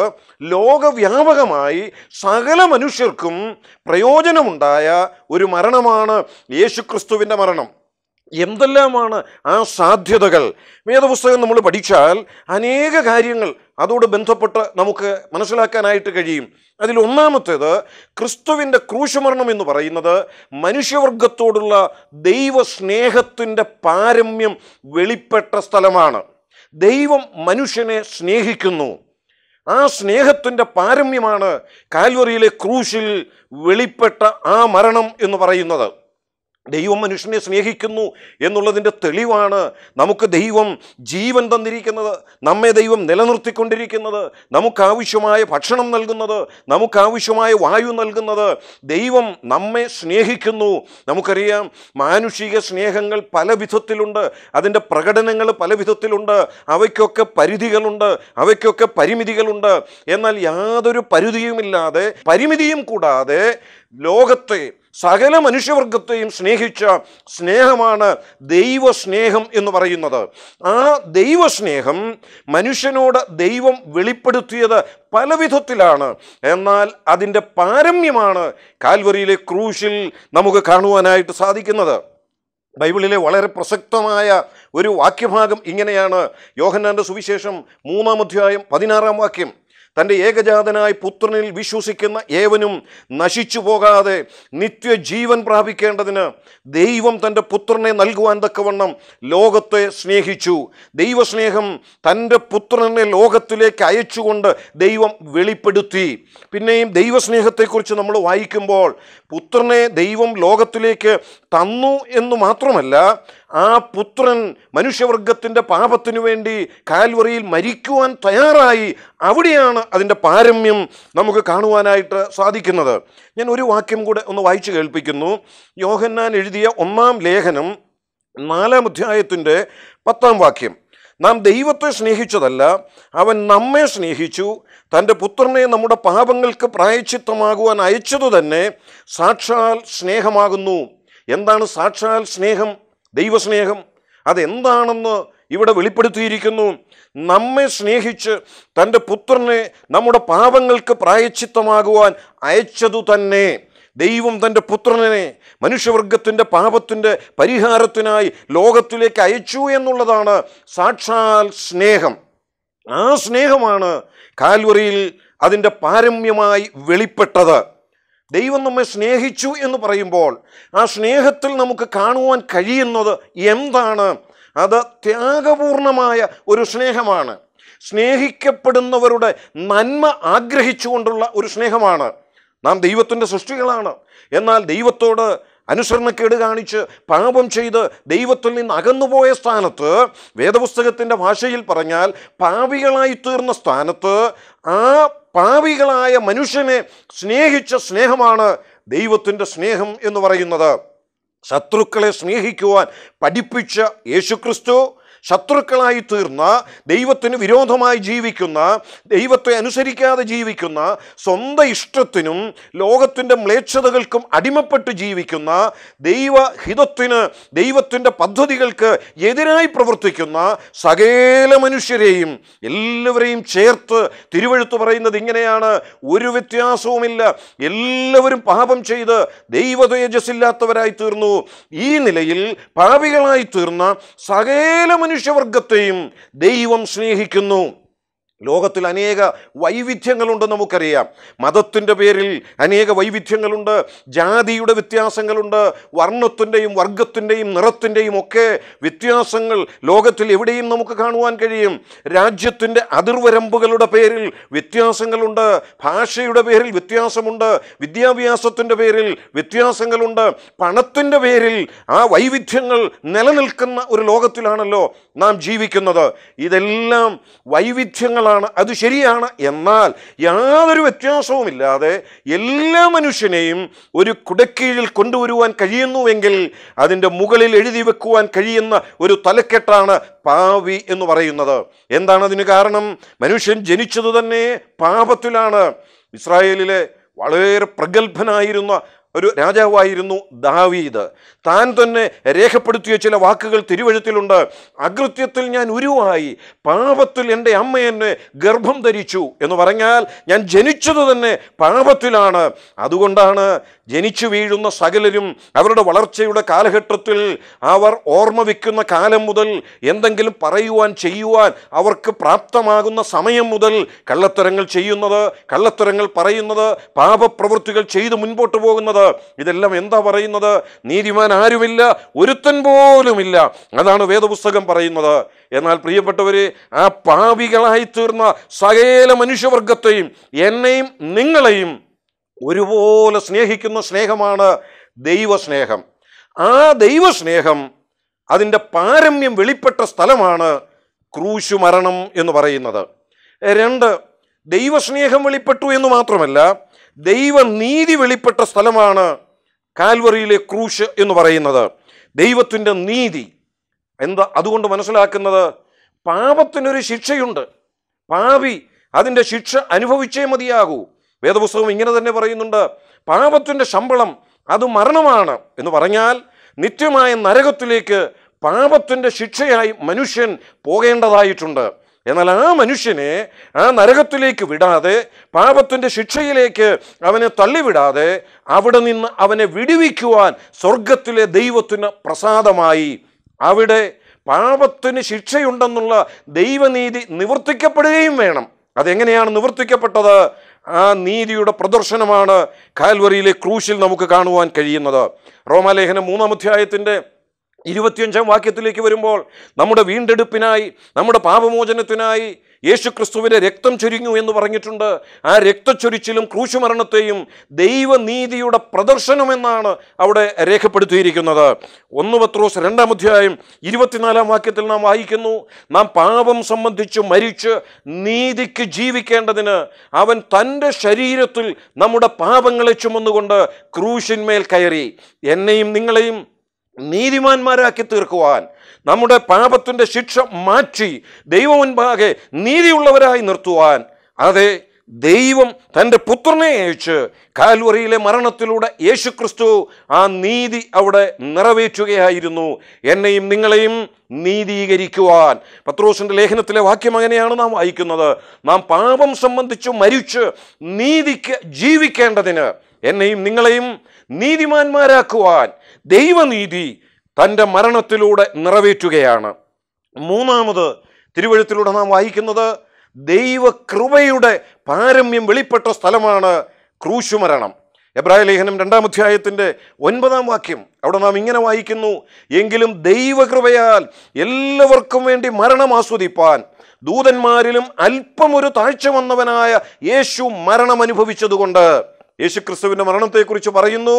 ലോകവ്യാപകമായി സകല മനുഷ്യർക്കും പ്രയോജനമുണ്ടായ ഒരു മരണമാണ് യേശുക്രിസ്തുവിൻ്റെ മരണം എന്തെല്ലാമാണ് ആ സാധ്യതകൾ വേദപുസ്തകം നമ്മൾ പഠിച്ചാൽ അനേക കാര്യങ്ങൾ അതോട് ബന്ധപ്പെട്ട് നമുക്ക് മനസ്സിലാക്കാനായിട്ട് കഴിയും അതിൽ ഒന്നാമത്തേത് ക്രിസ്തുവിൻ്റെ ക്രൂശുമരണം എന്ന് പറയുന്നത് മനുഷ്യവർഗത്തോടുള്ള ദൈവസ്നേഹത്തിൻ്റെ പാരമ്യം വെളിപ്പെട്ട സ്ഥലമാണ് ദൈവം മനുഷ്യനെ സ്നേഹിക്കുന്നു ആ സ്നേഹത്തിൻ്റെ പാരമ്യമാണ് കാൽവറിയിലെ ക്രൂശിൽ വെളിപ്പെട്ട ആ മരണം എന്ന് പറയുന്നത് ദൈവം മനുഷ്യനെ സ്നേഹിക്കുന്നു എന്നുള്ളതിൻ്റെ തെളിവാണ് നമുക്ക് ദൈവം ജീവൻ തന്നിരിക്കുന്നത് നമ്മെ ദൈവം നിലനിർത്തിക്കൊണ്ടിരിക്കുന്നത് നമുക്കാവശ്യമായ ഭക്ഷണം നൽകുന്നത് നമുക്കാവശ്യമായ വായു നൽകുന്നത് ദൈവം നമ്മെ സ്നേഹിക്കുന്നു നമുക്കറിയാം മാനുഷിക സ്നേഹങ്ങൾ പല വിധത്തിലുണ്ട് അതിൻ്റെ പ്രകടനങ്ങൾ പല വിധത്തിലുണ്ട് അവയ്ക്കൊക്കെ പരിധികളുണ്ട് അവയ്ക്കൊക്കെ പരിമിതികളുണ്ട് എന്നാൽ യാതൊരു പരിധിയുമില്ലാതെ പരിമിതിയും കൂടാതെ ലോകത്തെ സകല മനുഷ്യവർഗത്തെയും സ്നേഹിച്ച സ്നേഹമാണ് ദൈവസ്നേഹം എന്ന് പറയുന്നത് ആ ദൈവസ്നേഹം മനുഷ്യനോട് ദൈവം വെളിപ്പെടുത്തിയത് പല വിധത്തിലാണ് എന്നാൽ അതിൻ്റെ പാരമ്യമാണ് കാൽവറിയിലെ ക്രൂശിൽ നമുക്ക് കാണുവാനായിട്ട് സാധിക്കുന്നത് ബൈബിളിലെ വളരെ പ്രസക്തമായ ഒരു വാക്യഭാഗം ഇങ്ങനെയാണ് യോഹന്നാൻ്റെ സുവിശേഷം മൂന്നാം അധ്യായം പതിനാറാം വാക്യം തൻ്റെ ഏകജാതനായ പുത്രനിൽ വിശ്വസിക്കുന്ന ഏവനും നശിച്ചു പോകാതെ നിത്യജീവൻ പ്രാപിക്കേണ്ടതിന് ദൈവം തൻ്റെ പുത്രനെ നൽകുവാൻ തക്കവണ്ണം ലോകത്തെ സ്നേഹിച്ചു ദൈവസ്നേഹം തൻ്റെ പുത്രനെ ലോകത്തിലേക്ക് അയച്ചുകൊണ്ട് ദൈവം വെളിപ്പെടുത്തി പിന്നെയും ദൈവസ്നേഹത്തെക്കുറിച്ച് നമ്മൾ വായിക്കുമ്പോൾ പുത്രനെ ദൈവം ലോകത്തിലേക്ക് തന്നു എന്ന് മാത്രമല്ല ആ പുത്രൻ മനുഷ്യവർഗത്തിൻ്റെ പാപത്തിനു വേണ്ടി കാൽവറിയിൽ മരിക്കുവാൻ തയ്യാറായി അവിടെയാണ് അതിൻ്റെ പാരമ്യം നമുക്ക് കാണുവാനായിട്ട് സാധിക്കുന്നത് ഞാൻ ഒരു വാക്യം കൂടെ ഒന്ന് വായിച്ചു കേൾപ്പിക്കുന്നു യോഹന്നാൻ എഴുതിയ ഒന്നാം ലേഖനം നാലാം അധ്യായത്തിൻ്റെ പത്താം വാക്യം നാം ദൈവത്തെ സ്നേഹിച്ചതല്ല അവൻ നമ്മെ സ്നേഹിച്ചു തൻ്റെ പുത്രനെ നമ്മുടെ പാപങ്ങൾക്ക് പ്രായച്ചിത്തമാകുവാൻ അയച്ചതു തന്നെ സാക്ഷാൽ സ്നേഹമാകുന്നു എന്താണ് സാക്ഷാൽ സ്നേഹം ദൈവസ്നേഹം അതെന്താണെന്ന് ഇവിടെ വെളിപ്പെടുത്തിയിരിക്കുന്നു നമ്മെ സ്നേഹിച്ച് തൻ്റെ പുത്രനെ നമ്മുടെ പാപങ്ങൾക്ക് പ്രായച്ചിത്തമാകുവാൻ അയച്ചതു തന്നെ ദൈവം തൻ്റെ പുത്രനെ മനുഷ്യവർഗത്തിൻ്റെ പാപത്തിൻ്റെ പരിഹാരത്തിനായി ലോകത്തിലേക്ക് അയച്ചു എന്നുള്ളതാണ് സാക്ഷാൽ സ്നേഹം ആ സ്നേഹമാണ് കാൽവറിയിൽ അതിൻ്റെ പാരമ്യമായി വെളിപ്പെട്ടത് ദൈവം നമ്മെ സ്നേഹിച്ചു എന്ന് പറയുമ്പോൾ ആ സ്നേഹത്തിൽ നമുക്ക് കാണുവാൻ കഴിയുന്നത് എന്താണ് അത് ത്യാഗപൂർണമായ ഒരു സ്നേഹമാണ് സ്നേഹിക്കപ്പെടുന്നവരുടെ നന്മ ആഗ്രഹിച്ചുകൊണ്ടുള്ള ഒരു സ്നേഹമാണ് നാം ദൈവത്തിൻ്റെ സൃഷ്ടികളാണ് എന്നാൽ ദൈവത്തോട് അനുസരണക്കേട് കാണിച്ച് പാപം ചെയ്ത് ദൈവത്തിൽ നിന്ന് അകന്നുപോയ സ്ഥാനത്ത് വേദപുസ്തകത്തിൻ്റെ ഭാഷയിൽ പറഞ്ഞാൽ പാപികളായി തീർന്ന സ്ഥാനത്ത് ആ പാപികളായ മനുഷ്യനെ സ്നേഹിച്ച സ്നേഹമാണ് ദൈവത്തിൻ്റെ സ്നേഹം എന്ന് പറയുന്നത് ശത്രുക്കളെ സ്നേഹിക്കുവാൻ പഠിപ്പിച്ച യേശുക്രിസ്തു ശത്രുക്കളായി തീർന്ന ദൈവത്തിന് വിരോധമായി ജീവിക്കുന്ന ദൈവത്തെ അനുസരിക്കാതെ ജീവിക്കുന്ന സ്വന്തം ഇഷ്ടത്തിനും ലോകത്തിൻ്റെ മ്ലേച്ഛതകൾക്കും അടിമപ്പെട്ട് ജീവിക്കുന്ന ദൈവഹിതത്തിന് ദൈവത്തിൻ്റെ പദ്ധതികൾക്ക് എതിരായി പ്രവർത്തിക്കുന്ന സകല മനുഷ്യരെയും എല്ലാവരെയും ചേർത്ത് തിരുവഴുത്ത് പറയുന്നത് ഇങ്ങനെയാണ് ഒരു വ്യത്യാസവുമില്ല എല്ലാവരും പാപം ചെയ്ത് ദൈവ തേജസ്സില്ലാത്തവരായി തീർന്നു ഈ നിലയിൽ പാപികളായി തീർന്ന സകല മനുഷ്യവർഗത്തെയും ദൈവം സ്നേഹിക്കുന്നു ലോകത്തിൽ അനേക വൈവിധ്യങ്ങളുണ്ട് നമുക്കറിയാം മതത്തിൻ്റെ പേരിൽ അനേക വൈവിധ്യങ്ങളുണ്ട് ജാതിയുടെ വ്യത്യാസങ്ങളുണ്ട് വർണ്ണത്തിൻ്റെയും വർഗത്തിൻ്റെയും നിറത്തിൻ്റെയും ഒക്കെ വ്യത്യാസങ്ങൾ ലോകത്തിൽ എവിടെയും നമുക്ക് കാണുവാൻ കഴിയും രാജ്യത്തിൻ്റെ അതിർവരമ്പുകളുടെ പേരിൽ വ്യത്യാസങ്ങളുണ്ട് ഭാഷയുടെ പേരിൽ വ്യത്യാസമുണ്ട് വിദ്യാഭ്യാസത്തിൻ്റെ പേരിൽ വ്യത്യാസങ്ങളുണ്ട് പണത്തിൻ്റെ പേരിൽ ആ വൈവിധ്യങ്ങൾ നിലനിൽക്കുന്ന ഒരു ലോകത്തിലാണല്ലോ നാം ജീവിക്കുന്നത് ഇതെല്ലാം വൈവിധ്യങ്ങളാണ് അത് ശരിയാണ് എന്നാൽ യാതൊരു വ്യത്യാസവുമില്ലാതെ എല്ലാ മനുഷ്യനെയും ഒരു കുടക്കീഴിൽ കൊണ്ടുവരുവാൻ കഴിയുന്നുവെങ്കിൽ അതിൻ്റെ മുകളിൽ എഴുതി വെക്കുവാൻ കഴിയുന്ന ഒരു തലക്കെട്ടാണ് പാവി എന്ന് പറയുന്നത് എന്താണ് അതിന് കാരണം മനുഷ്യൻ ജനിച്ചത് തന്നെ പാപത്തിലാണ് ഇസ്രായേലിലെ വളരെ പ്രഗത്ഭനായിരുന്ന ഒരു രാജാവായിരുന്നു ദാവീദ് താൻ തന്നെ രേഖപ്പെടുത്തിയ ചില വാക്കുകൾ തിരുവഴുത്തിലുണ്ട് അകൃത്യത്തിൽ ഞാൻ ഉരുവായി പാപത്തിൽ എൻ്റെ അമ്മ എന്നെ ഗർഭം ധരിച്ചു എന്ന് പറഞ്ഞാൽ ഞാൻ ജനിച്ചത് തന്നെ പാപത്തിലാണ് അതുകൊണ്ടാണ് ജനിച്ചു വീഴുന്ന സകലരും അവരുടെ വളർച്ചയുടെ കാലഘട്ടത്തിൽ അവർ ഓർമ്മ വയ്ക്കുന്ന കാലം മുതൽ എന്തെങ്കിലും പറയുവാൻ ചെയ്യുവാൻ അവർക്ക് പ്രാപ്തമാകുന്ന സമയം മുതൽ കള്ളത്തരങ്ങൾ ചെയ്യുന്നത് കള്ളത്തരങ്ങൾ പറയുന്നത് പാപപ്രവൃത്തികൾ ചെയ്ത് മുൻപോട്ട് പോകുന്നത് ഇതെല്ലാം എന്താ പറയുന്നത് നീതിമാൻ ആരുമില്ല ഒരുത്തൻ പോലുമില്ല അതാണ് വേദപുസ്തകം പറയുന്നത് എന്നാൽ പ്രിയപ്പെട്ടവരെ ആ പാപികളായി തീർന്ന സകല മനുഷ്യവർഗത്തെയും എന്നെയും നിങ്ങളെയും ഒരുപോലെ സ്നേഹിക്കുന്ന സ്നേഹമാണ് ദൈവസ്നേഹം ആ ദൈവസ്നേഹം അതിൻ്റെ പാരമ്യം വെളിപ്പെട്ട സ്ഥലമാണ് ക്രൂശു മരണം എന്ന് പറയുന്നത് രണ്ട് ദൈവസ്നേഹം വെളിപ്പെട്ടു എന്ന് മാത്രമല്ല ദൈവനീതി വെളിപ്പെട്ട സ്ഥലമാണ് കാൽവറിയിലെ ക്രൂശ് എന്ന് പറയുന്നത് ദൈവത്തിൻ്റെ നീതി എന്താ അതുകൊണ്ട് മനസ്സിലാക്കുന്നത് പാപത്തിനൊരു ശിക്ഷയുണ്ട് പാപി അതിൻ്റെ ശിക്ഷ അനുഭവിച്ചേ മതിയാകൂ വേദപുസ്തകം ഇങ്ങനെ തന്നെ പറയുന്നുണ്ട് പാപത്തിൻ്റെ ശമ്പളം അത് മരണമാണ് എന്ന് പറഞ്ഞാൽ നിത്യമായ നരകത്തിലേക്ക് പാപത്തിൻ്റെ ശിക്ഷയായി മനുഷ്യൻ പോകേണ്ടതായിട്ടുണ്ട് എന്നാൽ ആ മനുഷ്യനെ ആ നരകത്തിലേക്ക് വിടാതെ പാപത്തിൻ്റെ ശിക്ഷയിലേക്ക് അവനെ തള്ളിവിടാതെ അവിടെ നിന്ന് അവനെ വിടുവിക്കുവാൻ സ്വർഗത്തിലെ ദൈവത്തിന് പ്രസാദമായി അവിടെ പാപത്തിന് ശിക്ഷയുണ്ടെന്നുള്ള ദൈവനീതി നിവർത്തിക്കപ്പെടുകയും വേണം അതെങ്ങനെയാണ് നിവർത്തിക്കപ്പെട്ടത് ആ നീതിയുടെ പ്രദർശനമാണ് കാൽവറിയിലെ ക്രൂശിൽ നമുക്ക് കാണുവാൻ കഴിയുന്നത് റോമാലേഖനം മൂന്നാം അധ്യായത്തിൻ്റെ ഇരുപത്തിയഞ്ചാം വാക്യത്തിലേക്ക് വരുമ്പോൾ നമ്മുടെ വീണ്ടെടുപ്പിനായി നമ്മുടെ പാപമോചനത്തിനായി യേശുക്രിസ്തുവിൻ്റെ രക്തം ചൊരിഞ്ഞു എന്ന് പറഞ്ഞിട്ടുണ്ട് ആ രക്തച്ചൊരിച്ചിലും ക്രൂശുമരണത്തെയും ദൈവനീതിയുടെ പ്രദർശനമെന്നാണ് അവിടെ രേഖപ്പെടുത്തിയിരിക്കുന്നത് ഒന്ന് പത്രോസ് രണ്ടാം അധ്യായം ഇരുപത്തിനാലാം വാക്യത്തിൽ നാം വായിക്കുന്നു നാം പാപം സംബന്ധിച്ച് മരിച്ച് നീതിക്ക് ജീവിക്കേണ്ടതിന് അവൻ തൻ്റെ ശരീരത്തിൽ നമ്മുടെ പാപങ്ങളെ ചുമന്നുകൊണ്ട് ക്രൂശിന്മേൽ കയറി എന്നെയും നിങ്ങളെയും നീതിമാന്മാരാക്കി തീർക്കുവാൻ നമ്മുടെ പാപത്തിൻ്റെ ശിക്ഷ മാറ്റി ദൈവമുൻപാകെ നീതിയുള്ളവരായി നിർത്തുവാൻ അതെ ദൈവം തൻ്റെ പുത്രനെ അയച്ച് കാൽവറിയിലെ മരണത്തിലൂടെ യേശുക്രിസ്തു ആ നീതി അവിടെ നിറവേറ്റുകയായിരുന്നു എന്നെയും നിങ്ങളെയും നീതീകരിക്കുവാൻ പത്രോസിൻ്റെ ലേഖനത്തിലെ വാക്യം അങ്ങനെയാണ് നാം വായിക്കുന്നത് നാം പാപം സംബന്ധിച്ച് മരിച്ച് നീതിക്ക് ജീവിക്കേണ്ടതിന് എന്നെയും നിങ്ങളെയും നീതിമാന്മാരാക്കുവാൻ ദൈവനീതി തൻ്റെ മരണത്തിലൂടെ നിറവേറ്റുകയാണ് മൂന്നാമത് തിരുവഴുത്തിലൂടെ നാം വായിക്കുന്നത് ദൈവകൃപയുടെ പാരമ്യം വെളിപ്പെട്ട സ്ഥലമാണ് ക്രൂശുമരണം എബ്രായ ലേഖനം രണ്ടാം അധ്യായത്തിൻ്റെ ഒൻപതാം വാക്യം അവിടെ നാം ഇങ്ങനെ വായിക്കുന്നു എങ്കിലും ദൈവകൃപയാൽ എല്ലാവർക്കും വേണ്ടി മരണം ആസ്വദിപ്പാൻ ദൂതന്മാരിലും അല്പമൊരു താഴ്ച വന്നവനായ യേശു മരണം അനുഭവിച്ചതുകൊണ്ട് യേശു ക്രിസ്തുവിൻ്റെ മരണത്തെക്കുറിച്ച് പറയുന്നു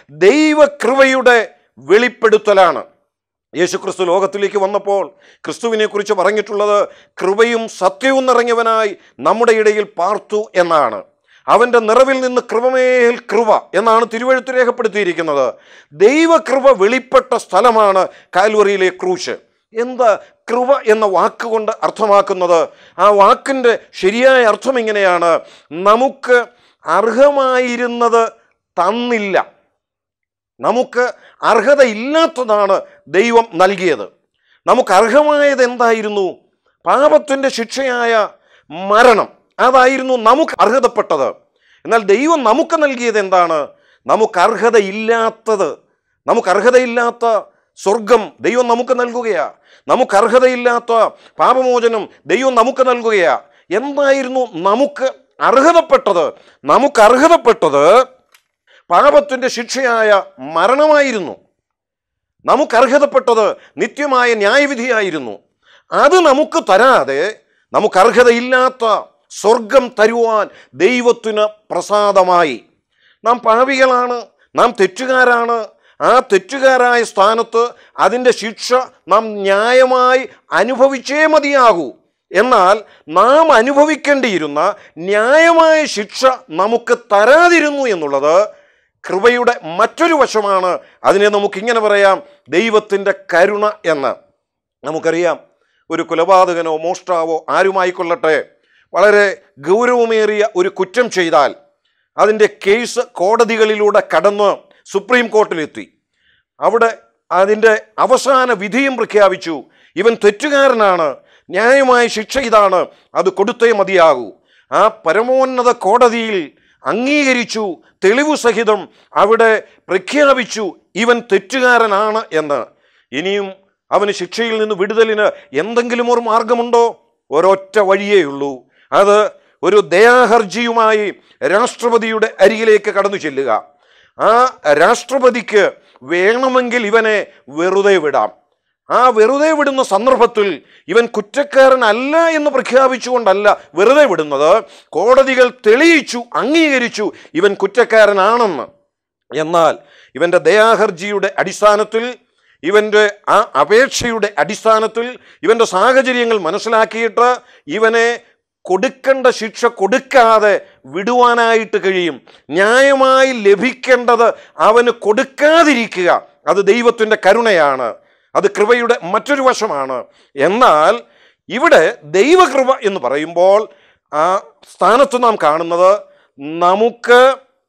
ദൈവകൃപയുടെ വെളിപ്പെടുത്തലാണ് യേശു ക്രിസ്തു ലോകത്തിലേക്ക് വന്നപ്പോൾ ക്രിസ്തുവിനെ കുറിച്ച് പറഞ്ഞിട്ടുള്ളത് കൃപയും സത്യവും നിറഞ്ഞവനായി നമ്മുടെ ഇടയിൽ പാർത്തു എന്നാണ് അവൻ്റെ നിറവിൽ നിന്ന് കൃപമേൽ കൃപ എന്നാണ് തിരുവഴുത്ത് രേഖപ്പെടുത്തിയിരിക്കുന്നത് ദൈവകൃപ വെളിപ്പെട്ട സ്ഥലമാണ് കാൽവറിയിലെ ക്രൂശ് എന്താ കൃപ എന്ന വാക്കുകൊണ്ട് അർത്ഥമാക്കുന്നത് ആ വാക്കിൻ്റെ ശരിയായ അർത്ഥം ഇങ്ങനെയാണ് നമുക്ക് അർഹമായിരുന്നത് തന്നില്ല നമുക്ക് അർഹതയില്ലാത്തതാണ് ദൈവം നൽകിയത് നമുക്ക് അർഹമായത് എന്തായിരുന്നു പാപത്തിൻ്റെ ശിക്ഷയായ മരണം അതായിരുന്നു നമുക്ക് അർഹതപ്പെട്ടത് എന്നാൽ ദൈവം നമുക്ക് നൽകിയത് എന്താണ് നമുക്ക് അർഹതയില്ലാത്തത് നമുക്ക് അർഹതയില്ലാത്ത സ്വർഗം ദൈവം നമുക്ക് നൽകുകയാ നമുക്ക് അർഹതയില്ലാത്ത പാപമോചനം ദൈവം നമുക്ക് നൽകുകയാ എന്തായിരുന്നു നമുക്ക് അർഹതപ്പെട്ടത് നമുക്ക് അർഹതപ്പെട്ടത് പാപത്തിൻ്റെ ശിക്ഷയായ മരണമായിരുന്നു നമുക്ക് അർഹതപ്പെട്ടത് നിത്യമായ ന്യായവിധിയായിരുന്നു അത് നമുക്ക് തരാതെ നമുക്ക് അർഹതയില്ലാത്ത സ്വർഗം തരുവാൻ ദൈവത്തിന് പ്രസാദമായി നാം പാപികളാണ് നാം തെറ്റുകാരാണ് ആ തെറ്റുകാരായ സ്ഥാനത്ത് അതിൻ്റെ ശിക്ഷ നാം ന്യായമായി അനുഭവിച്ചേ മതിയാകൂ എന്നാൽ നാം അനുഭവിക്കേണ്ടിയിരുന്ന ന്യായമായ ശിക്ഷ നമുക്ക് തരാതിരുന്നു എന്നുള്ളത് കൃപയുടെ മറ്റൊരു വശമാണ് അതിനെ നമുക്കിങ്ങനെ പറയാം ദൈവത്തിൻ്റെ കരുണ എന്ന് നമുക്കറിയാം ഒരു കൊലപാതകനോ മോഷ്ടാവോ ആരുമായിക്കൊള്ളട്ടെ വളരെ ഗൗരവമേറിയ ഒരു കുറ്റം ചെയ്താൽ അതിൻ്റെ കേസ് കോടതികളിലൂടെ കടന്ന് സുപ്രീം കോർട്ടിലെത്തി അവിടെ അതിൻ്റെ അവസാന വിധിയും പ്രഖ്യാപിച്ചു ഇവൻ തെറ്റുകാരനാണ് ന്യായമായ ശിക്ഷ ഇതാണ് അത് കൊടുത്തേ മതിയാകൂ ആ പരമോന്നത കോടതിയിൽ അംഗീകരിച്ചു തെളിവ് സഹിതം അവിടെ പ്രഖ്യാപിച്ചു ഇവൻ തെറ്റുകാരനാണ് എന്ന് ഇനിയും അവന് ശിക്ഷയിൽ നിന്ന് വിടുതലിന് എന്തെങ്കിലും ഒരു മാർഗമുണ്ടോ ഒരൊറ്റ വഴിയേ ഉള്ളൂ അത് ഒരു ദയാഹർജിയുമായി രാഷ്ട്രപതിയുടെ അരികിലേക്ക് കടന്നു ചെല്ലുക ആ രാഷ്ട്രപതിക്ക് വേണമെങ്കിൽ ഇവനെ വെറുതെ വിടാം ആ വെറുതെ വിടുന്ന സന്ദർഭത്തിൽ ഇവൻ കുറ്റക്കാരനല്ല എന്ന് പ്രഖ്യാപിച്ചുകൊണ്ടല്ല വെറുതെ വിടുന്നത് കോടതികൾ തെളിയിച്ചു അംഗീകരിച്ചു ഇവൻ കുറ്റക്കാരനാണെന്ന് എന്നാൽ ഇവൻ്റെ ദയാഹർജിയുടെ അടിസ്ഥാനത്തിൽ ഇവൻ്റെ ആ അപേക്ഷയുടെ അടിസ്ഥാനത്തിൽ ഇവൻ്റെ സാഹചര്യങ്ങൾ മനസ്സിലാക്കിയിട്ട് ഇവനെ കൊടുക്കേണ്ട ശിക്ഷ കൊടുക്കാതെ വിടുവാനായിട്ട് കഴിയും ന്യായമായി ലഭിക്കേണ്ടത് അവന് കൊടുക്കാതിരിക്കുക അത് ദൈവത്തിൻ്റെ കരുണയാണ് അത് കൃപയുടെ മറ്റൊരു വശമാണ് എന്നാൽ ഇവിടെ ദൈവകൃപ എന്ന് പറയുമ്പോൾ ആ സ്ഥാനത്ത് നാം കാണുന്നത് നമുക്ക്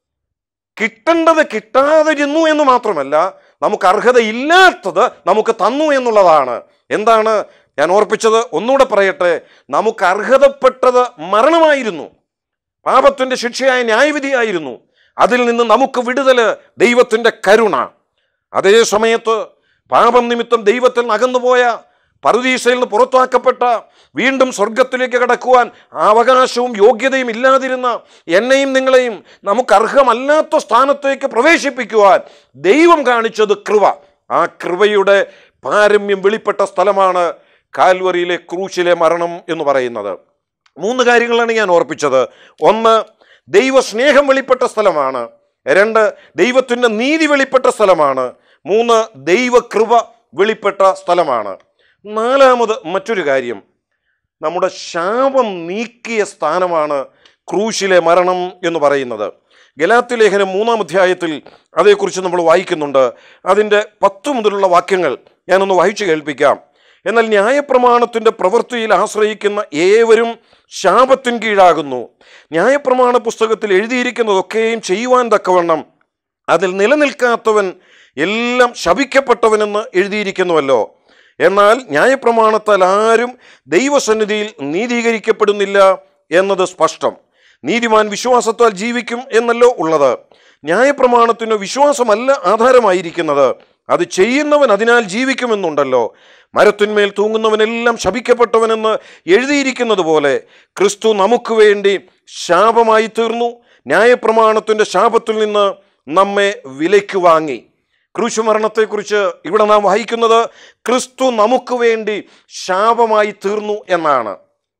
കിട്ടേണ്ടത് കിട്ടാതിരുന്നു എന്ന് മാത്രമല്ല നമുക്ക് അർഹതയില്ലാത്തത് നമുക്ക് തന്നു എന്നുള്ളതാണ് എന്താണ് ഞാൻ ഓർപ്പിച്ചത് ഒന്നുകൂടെ പറയട്ടെ നമുക്ക് അർഹതപ്പെട്ടത് മരണമായിരുന്നു പാപത്തിൻ്റെ ശിക്ഷയായ ന്യായവിധിയായിരുന്നു അതിൽ നിന്ന് നമുക്ക് വിടുതല് ദൈവത്തിൻ്റെ കരുണ അതേ സമയത്ത് പാപം നിമിത്തം ദൈവത്തിൽ നിന്ന് അകന്നുപോയ പറുദീസയിൽ നിന്ന് പുറത്താക്കപ്പെട്ട വീണ്ടും സ്വർഗത്തിലേക്ക് കടക്കുവാൻ അവകാശവും യോഗ്യതയും ഇല്ലാതിരുന്ന എന്നെയും നിങ്ങളെയും നമുക്ക് അർഹമല്ലാത്ത സ്ഥാനത്തേക്ക് പ്രവേശിപ്പിക്കുവാൻ ദൈവം കാണിച്ചത് കൃപ ആ കൃപയുടെ പാരമ്യം വെളിപ്പെട്ട സ്ഥലമാണ് കാൽവറിയിലെ ക്രൂശിലെ മരണം എന്ന് പറയുന്നത് മൂന്ന് കാര്യങ്ങളാണ് ഞാൻ ഓർപ്പിച്ചത് ഒന്ന് ദൈവ സ്നേഹം വെളിപ്പെട്ട സ്ഥലമാണ് രണ്ട് ദൈവത്തിൻ്റെ നീതി വെളിപ്പെട്ട സ്ഥലമാണ് മൂന്ന് ദൈവകൃപ വെളിപ്പെട്ട സ്ഥലമാണ് നാലാമത് മറ്റൊരു കാര്യം നമ്മുടെ ശാപം നീക്കിയ സ്ഥാനമാണ് ക്രൂശിലെ മരണം എന്ന് പറയുന്നത് ഗലാത്തി ലേഖനം മൂന്നാം അധ്യായത്തിൽ അതേക്കുറിച്ച് നമ്മൾ വായിക്കുന്നുണ്ട് അതിൻ്റെ പത്ത് മുതലുള്ള വാക്യങ്ങൾ ഞാനൊന്ന് വായിച്ചു കേൾപ്പിക്കാം എന്നാൽ ന്യായപ്രമാണത്തിൻ്റെ പ്രവൃത്തിയിൽ ആശ്രയിക്കുന്ന ഏവരും ശാപത്തിൻ കീഴാകുന്നു ന്യായപ്രമാണ പുസ്തകത്തിൽ എഴുതിയിരിക്കുന്നതൊക്കെയും ചെയ്യുവാൻ തക്കവണ്ണം അതിൽ നിലനിൽക്കാത്തവൻ എല്ലാം ശപിക്കപ്പെട്ടവനെന്ന് എഴുതിയിരിക്കുന്നുവല്ലോ എന്നാൽ ന്യായപ്രമാണത്താൽ ആരും ദൈവസന്നിധിയിൽ നീതീകരിക്കപ്പെടുന്നില്ല എന്നത് സ്പഷ്ടം നീതിമാൻ വിശ്വാസത്താൽ ജീവിക്കും എന്നല്ലോ ഉള്ളത് ന്യായപ്രമാണത്തിന് വിശ്വാസമല്ല ആധാരമായിരിക്കുന്നത് അത് ചെയ്യുന്നവൻ അതിനാൽ ജീവിക്കുമെന്നുണ്ടല്ലോ മരത്തിന്മേൽ തൂങ്ങുന്നവനെല്ലാം ശപിക്കപ്പെട്ടവനെന്ന് എഴുതിയിരിക്കുന്നത് പോലെ ക്രിസ്തു നമുക്ക് വേണ്ടി ശാപമായി തീർന്നു ന്യായപ്രമാണത്തിൻ്റെ ശാപത്തിൽ നിന്ന് നമ്മെ വിലയ്ക്ക് വാങ്ങി ക്രൂശുമരണത്തെക്കുറിച്ച് ഇവിടെ നാം വായിക്കുന്നത് ക്രിസ്തു നമുക്ക് വേണ്ടി ശാപമായി തീർന്നു എന്നാണ്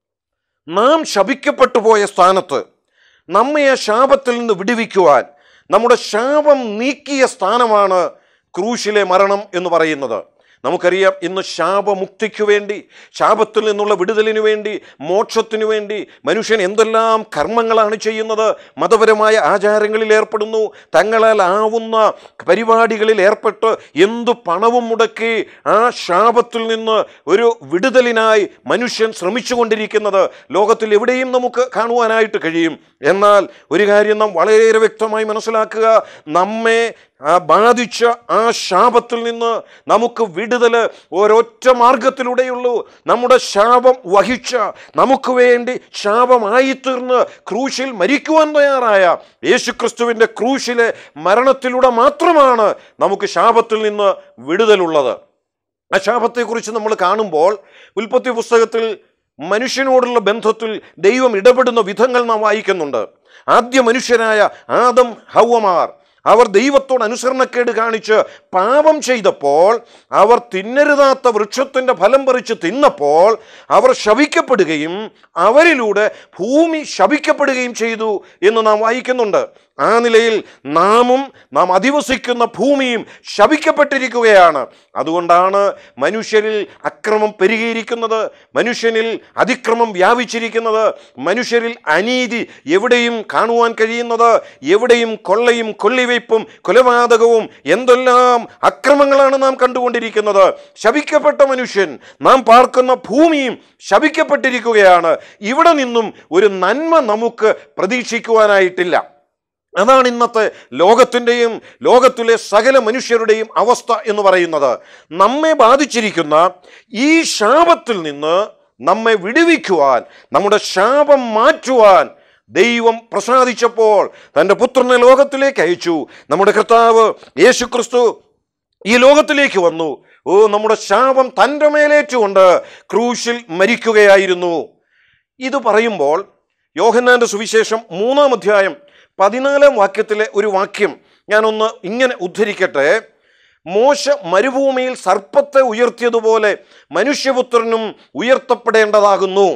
നാം ശപിക്കപ്പെട്ടു പോയ സ്ഥാനത്ത് നമ്മെ ആ ശാപത്തിൽ നിന്ന് വിടുവിക്കുവാൻ നമ്മുടെ ശാപം നീക്കിയ സ്ഥാനമാണ് ക്രൂശിലെ മരണം എന്ന് പറയുന്നത് നമുക്കറിയാം ഇന്ന് ശാപമുക്തിക്കു വേണ്ടി ശാപത്തിൽ നിന്നുള്ള വിടുതലിനു വേണ്ടി മോക്ഷത്തിനു വേണ്ടി മനുഷ്യൻ എന്തെല്ലാം കർമ്മങ്ങളാണ് ചെയ്യുന്നത് മതപരമായ ആചാരങ്ങളിൽ ഏർപ്പെടുന്നു തങ്ങളാൽ ആവുന്ന പരിപാടികളിൽ ഏർപ്പെട്ട് എന്തു പണവും മുടക്കി ആ ശാപത്തിൽ നിന്ന് ഒരു വിടുതലിനായി മനുഷ്യൻ ശ്രമിച്ചുകൊണ്ടിരിക്കുന്നത് ലോകത്തിൽ എവിടെയും നമുക്ക് കാണുവാനായിട്ട് കഴിയും എന്നാൽ ഒരു കാര്യം നാം വളരെ വ്യക്തമായി മനസ്സിലാക്കുക നമ്മെ ആ ബാധിച്ച ആ ശാപത്തിൽ നിന്ന് നമുക്ക് വിടുതൽ ഒരൊറ്റ മാർഗത്തിലൂടെയുള്ളൂ നമ്മുടെ ശാപം വഹിച്ച നമുക്ക് വേണ്ടി ശാപമായി തീർന്ന് ക്രൂശിൽ മരിക്കുവാൻ തയ്യാറായ യേശുക്രിസ്തുവിൻ്റെ ക്രൂശിലെ മരണത്തിലൂടെ മാത്രമാണ് നമുക്ക് ശാപത്തിൽ നിന്ന് വിടുതലുള്ളത് ആ ശാപത്തെക്കുറിച്ച് നമ്മൾ കാണുമ്പോൾ ഉൽപ്പത്തി പുസ്തകത്തിൽ മനുഷ്യനോടുള്ള ബന്ധത്തിൽ ദൈവം ഇടപെടുന്ന വിധങ്ങൾ നാം വായിക്കുന്നുണ്ട് ആദ്യ മനുഷ്യരായ ആദം ഹൗവമാർ അവർ ദൈവത്തോട് അനുസരണക്കേട് കാണിച്ച് പാപം ചെയ്തപ്പോൾ അവർ തിന്നരുതാത്ത വൃക്ഷത്തിൻ്റെ ഫലം പറിച്ച് തിന്നപ്പോൾ അവർ ശപിക്കപ്പെടുകയും അവരിലൂടെ ഭൂമി ശപിക്കപ്പെടുകയും ചെയ്തു എന്ന് നാം വായിക്കുന്നുണ്ട് ആ നിലയിൽ നാമും നാം അധിവസിക്കുന്ന ഭൂമിയും ശപിക്കപ്പെട്ടിരിക്കുകയാണ് അതുകൊണ്ടാണ് മനുഷ്യരിൽ അക്രമം പെരുകിയിരിക്കുന്നത് മനുഷ്യനിൽ അതിക്രമം വ്യാപിച്ചിരിക്കുന്നത് മനുഷ്യരിൽ അനീതി എവിടെയും കാണുവാൻ കഴിയുന്നത് എവിടെയും കൊള്ളയും കൊള്ളിവയ്പും കൊലപാതകവും എന്തെല്ലാം അക്രമങ്ങളാണ് നാം കണ്ടുകൊണ്ടിരിക്കുന്നത് ശപിക്കപ്പെട്ട മനുഷ്യൻ നാം പാർക്കുന്ന ഭൂമിയും ശപിക്കപ്പെട്ടിരിക്കുകയാണ് ഇവിടെ നിന്നും ഒരു നന്മ നമുക്ക് പ്രതീക്ഷിക്കുവാനായിട്ടില്ല അതാണ് ഇന്നത്തെ ലോകത്തിൻ്റെയും ലോകത്തിലെ സകല മനുഷ്യരുടെയും അവസ്ഥ എന്ന് പറയുന്നത് നമ്മെ ബാധിച്ചിരിക്കുന്ന ഈ ശാപത്തിൽ നിന്ന് നമ്മെ വിടുവിക്കുവാൻ നമ്മുടെ ശാപം മാറ്റുവാൻ ദൈവം പ്രസാദിച്ചപ്പോൾ തൻ്റെ പുത്രനെ ലോകത്തിലേക്ക് അയച്ചു നമ്മുടെ കർത്താവ് യേശു ക്രിസ്തു ഈ ലോകത്തിലേക്ക് വന്നു ഓ നമ്മുടെ ശാപം തൻ്റെ മേലേറ്റുകൊണ്ട് ക്രൂശിൽ മരിക്കുകയായിരുന്നു ഇത് പറയുമ്പോൾ യോഹന്നാന്റെ സുവിശേഷം മൂന്നാം അധ്യായം പതിനാലാം വാക്യത്തിലെ ഒരു വാക്യം ഞാനൊന്ന് ഇങ്ങനെ ഉദ്ധരിക്കട്ടെ മോശ മരുഭൂമിയിൽ സർപ്പത്തെ ഉയർത്തിയതുപോലെ മനുഷ്യപുത്രനും ഉയർത്തപ്പെടേണ്ടതാകുന്നു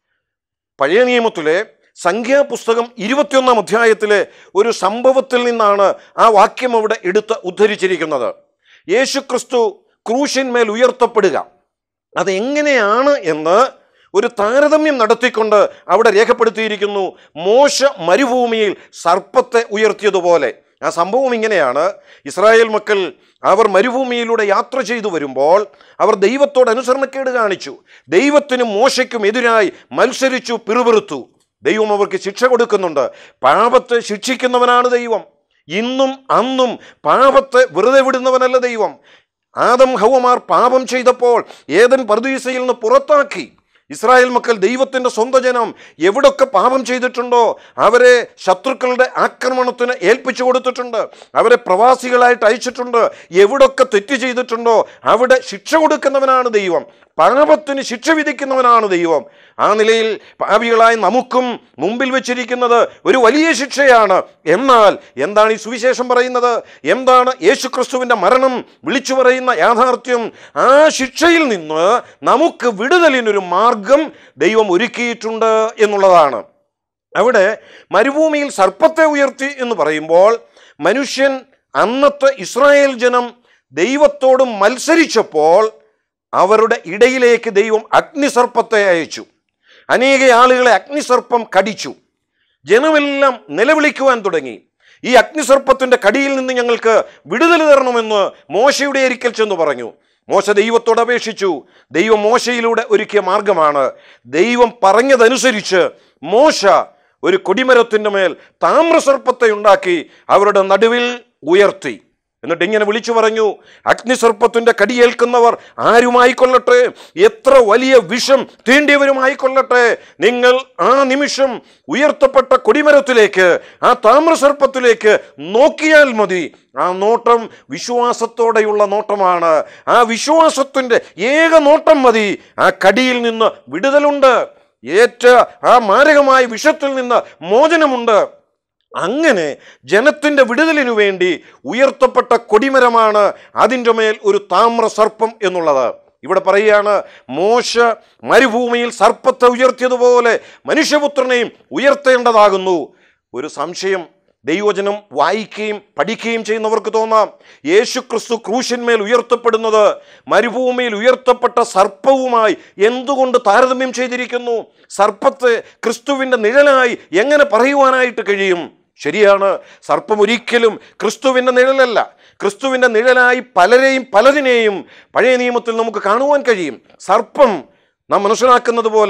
പഴയ നിയമത്തിലെ സംഖ്യാപുസ്തകം ഇരുപത്തിയൊന്നാം അധ്യായത്തിലെ ഒരു സംഭവത്തിൽ നിന്നാണ് ആ വാക്യം അവിടെ എടുത്ത് ഉദ്ധരിച്ചിരിക്കുന്നത് യേശുക്രിസ്തു ക്രൂശിന്മേൽ ഉയർത്തപ്പെടുക അതെങ്ങനെയാണ് എന്ന് ഒരു താരതമ്യം നടത്തിക്കൊണ്ട് അവിടെ രേഖപ്പെടുത്തിയിരിക്കുന്നു മോശ മരുഭൂമിയിൽ സർപ്പത്തെ ഉയർത്തിയതുപോലെ ആ സംഭവം ഇങ്ങനെയാണ് ഇസ്രായേൽ മക്കൾ അവർ മരുഭൂമിയിലൂടെ യാത്ര ചെയ്തു വരുമ്പോൾ അവർ ദൈവത്തോട് അനുസരണക്കേട് കാണിച്ചു ദൈവത്തിനും മോശയ്ക്കും എതിരായി മത്സരിച്ചു പിറുപിറുത്തു ദൈവം അവർക്ക് ശിക്ഷ കൊടുക്കുന്നുണ്ട് പാപത്തെ ശിക്ഷിക്കുന്നവനാണ് ദൈവം ഇന്നും അന്നും പാപത്തെ വെറുതെ വിടുന്നവനല്ല ദൈവം ആദം ഹൗവമാർ പാപം ചെയ്തപ്പോൾ ഏതൻ പർദീസയിൽ നിന്ന് പുറത്താക്കി ഇസ്രായേൽ മക്കൾ ദൈവത്തിൻ്റെ സ്വന്തം ജനം എവിടൊക്കെ പാപം ചെയ്തിട്ടുണ്ടോ അവരെ ശത്രുക്കളുടെ ആക്രമണത്തിന് ഏൽപ്പിച്ചു കൊടുത്തിട്ടുണ്ട് അവരെ പ്രവാസികളായിട്ട് അയച്ചിട്ടുണ്ട് എവിടൊക്കെ തെറ്റ് ചെയ്തിട്ടുണ്ടോ അവിടെ ശിക്ഷ കൊടുക്കുന്നവനാണ് ദൈവം പാപത്തിന് ശിക്ഷ വിധിക്കുന്നവനാണ് ദൈവം ആ നിലയിൽ പാപികളായി നമുക്കും മുമ്പിൽ വെച്ചിരിക്കുന്നത് ഒരു വലിയ ശിക്ഷയാണ് എന്നാൽ എന്താണ് ഈ സുവിശേഷം പറയുന്നത് എന്താണ് യേശുക്രിസ്തുവിൻ്റെ മരണം വിളിച്ചു പറയുന്ന യാഥാർത്ഥ്യം ആ ശിക്ഷയിൽ നിന്ന് നമുക്ക് വിടുതലിനൊരു മാർഗം ദൈവം ഒരുക്കിയിട്ടുണ്ട് എന്നുള്ളതാണ് അവിടെ മരുഭൂമിയിൽ സർപ്പത്തെ ഉയർത്തി എന്ന് പറയുമ്പോൾ മനുഷ്യൻ അന്നത്തെ ഇസ്രായേൽ ജനം ദൈവത്തോട് മത്സരിച്ചപ്പോൾ അവരുടെ ഇടയിലേക്ക് ദൈവം അഗ്നിസർപ്പത്തെ അയച്ചു അനേക ആളുകളെ അഗ്നിസർപ്പം കടിച്ചു ജനമെല്ലാം നിലവിളിക്കുവാൻ തുടങ്ങി ഈ അഗ്നിസർപ്പത്തിൻ്റെ കടിയിൽ നിന്ന് ഞങ്ങൾക്ക് വിടുതൽ തരണമെന്ന് മോശയുടെ അരിക്കൽ ചെന്ന് പറഞ്ഞു മോശ ദൈവത്തോട് അപേക്ഷിച്ചു ദൈവം മോശയിലൂടെ ഒരുക്കിയ മാർഗമാണ് ദൈവം പറഞ്ഞതനുസരിച്ച് മോശ ഒരു കൊടിമരത്തിൻ്റെ മേൽ താമ്രസർപ്പത്തെ ഉണ്ടാക്കി അവരുടെ നടുവിൽ ഉയർത്തി എന്നിട്ട് ഇങ്ങനെ വിളിച്ചു പറഞ്ഞു അഗ്നിസർപ്പത്തിന്റെ കടിയേൽക്കുന്നവർ ആരുമായിക്കൊള്ളട്ടെ എത്ര വലിയ വിഷം തീണ്ടിയവരുമായിക്കൊള്ളട്ടെ നിങ്ങൾ ആ നിമിഷം ഉയർത്തപ്പെട്ട കൊടിമരത്തിലേക്ക് ആ താമ്രസർപ്പത്തിലേക്ക് നോക്കിയാൽ മതി ആ നോട്ടം വിശ്വാസത്തോടെയുള്ള നോട്ടമാണ് ആ വിശ്വാസത്തിൻ്റെ ഏക നോട്ടം മതി ആ കടിയിൽ നിന്ന് വിടുതലുണ്ട് ഏറ്റ ആ മാരകമായ വിഷത്തിൽ നിന്ന് മോചനമുണ്ട് അങ്ങനെ ജനത്തിൻ്റെ വിടുതലിനു വേണ്ടി ഉയർത്തപ്പെട്ട കൊടിമരമാണ് അതിൻ്റെ മേൽ ഒരു താമ്ര സർപ്പം എന്നുള്ളത് ഇവിടെ പറയുകയാണ് മോശ മരുഭൂമിയിൽ സർപ്പത്തെ ഉയർത്തിയതുപോലെ മനുഷ്യപുത്രനെയും ഉയർത്തേണ്ടതാകുന്നു ഒരു സംശയം ദൈവജനം വായിക്കുകയും പഠിക്കുകയും ചെയ്യുന്നവർക്ക് തോന്നാം യേശു ക്രിസ്തു ക്രൂശന്മേൽ ഉയർത്തപ്പെടുന്നത് മരുഭൂമിയിൽ ഉയർത്തപ്പെട്ട സർപ്പവുമായി എന്തുകൊണ്ട് താരതമ്യം ചെയ്തിരിക്കുന്നു സർപ്പത്തെ ക്രിസ്തുവിൻ്റെ നിഴലായി എങ്ങനെ പറയുവാനായിട്ട് കഴിയും ശരിയാണ് സർപ്പം ഒരിക്കലും ക്രിസ്തുവിൻ്റെ നിഴലല്ല ക്രിസ്തുവിൻ്റെ നിഴലായി പലരെയും പലതിനെയും പഴയ നിയമത്തിൽ നമുക്ക് കാണുവാൻ കഴിയും സർപ്പം നാം മനസ്സിലാക്കുന്നത് പോലെ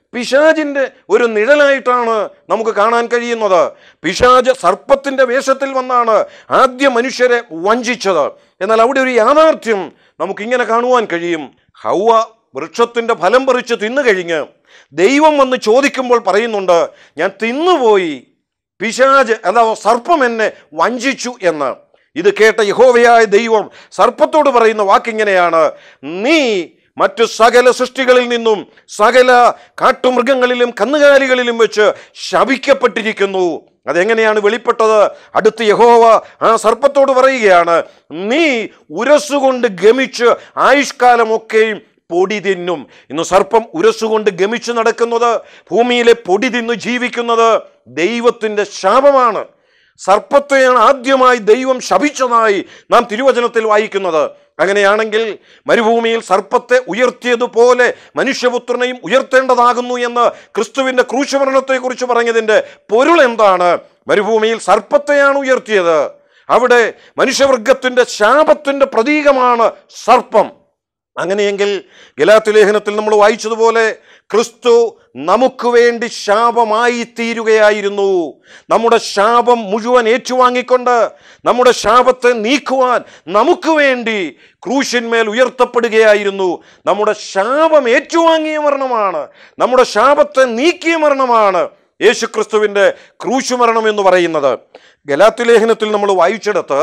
പിശാജിന്റെ ഒരു നിഴലായിട്ടാണ് നമുക്ക് കാണാൻ കഴിയുന്നത് പിശാജ് സർപ്പത്തിന്റെ വേഷത്തിൽ വന്നാണ് ആദ്യ മനുഷ്യരെ വഞ്ചിച്ചത് എന്നാൽ അവിടെ ഒരു യാഥാർത്ഥ്യം നമുക്കിങ്ങനെ കാണുവാൻ കഴിയും ഹൗവ വൃക്ഷത്തിന്റെ ഫലം പറിച്ച് തിന്നു കഴിഞ്ഞ് ദൈവം വന്ന് ചോദിക്കുമ്പോൾ പറയുന്നുണ്ട് ഞാൻ തിന്നുപോയി പിശാജ് അഥവാ സർപ്പം എന്നെ വഞ്ചിച്ചു എന്ന് ഇത് കേട്ട യഹോവയായ ദൈവം സർപ്പത്തോട് പറയുന്ന വാക്കിങ്ങനെയാണ് നീ മറ്റു സകല സൃഷ്ടികളിൽ നിന്നും സകല കാട്ടുമൃഗങ്ങളിലും കന്നുകാലികളിലും വെച്ച് ശപിക്കപ്പെട്ടിരിക്കുന്നു അതെങ്ങനെയാണ് വെളിപ്പെട്ടത് അടുത്ത് യഹോവ ആ സർപ്പത്തോട് പറയുകയാണ് നീ ഉരസുകൊണ്ട് ഗമിച്ച് ആയുഷ്കാലമൊക്കെയും പൊടി തിന്നും ഇന്ന് സർപ്പം ഉരസുകൊണ്ട് ഗമിച്ചു നടക്കുന്നത് ഭൂമിയിലെ പൊടി തിന്നു ജീവിക്കുന്നത് ദൈവത്തിൻ്റെ ശാപമാണ് സർപ്പത്തെയാണ് ആദ്യമായി ദൈവം ശപിച്ചതായി നാം തിരുവചനത്തിൽ വായിക്കുന്നത് അങ്ങനെയാണെങ്കിൽ മരുഭൂമിയിൽ സർപ്പത്തെ ഉയർത്തിയതുപോലെ മനുഷ്യപുത്രനെയും ഉയർത്തേണ്ടതാകുന്നു എന്ന് ക്രിസ്തുവിന്റെ ക്രൂശമരണത്തെക്കുറിച്ച് പറഞ്ഞതിൻ്റെ പൊരുൾ എന്താണ് മരുഭൂമിയിൽ സർപ്പത്തെയാണ് ഉയർത്തിയത് അവിടെ മനുഷ്യവർഗത്തിന്റെ ശാപത്തിന്റെ പ്രതീകമാണ് സർപ്പം അങ്ങനെയെങ്കിൽ ഗലാത്തി ലേഖനത്തിൽ നമ്മൾ വായിച്ചതുപോലെ ക്രിസ്തു നമുക്ക് വേണ്ടി ശാപമായി തീരുകയായിരുന്നു നമ്മുടെ ശാപം മുഴുവൻ ഏറ്റുവാങ്ങിക്കൊണ്ട് നമ്മുടെ ശാപത്തെ നീക്കുവാൻ നമുക്ക് വേണ്ടി ക്രൂശിന്മേൽ ഉയർത്തപ്പെടുകയായിരുന്നു നമ്മുടെ ശാപം ഏറ്റുവാങ്ങിയ മരണമാണ് നമ്മുടെ ശാപത്തെ നീക്കിയ മരണമാണ് യേശുക്രിസ്തുവിൻ്റെ ക്രൂശുമരണം എന്ന് പറയുന്നത് ഗലാത്തി ലേഖനത്തിൽ നമ്മൾ വായിച്ചെടുത്ത്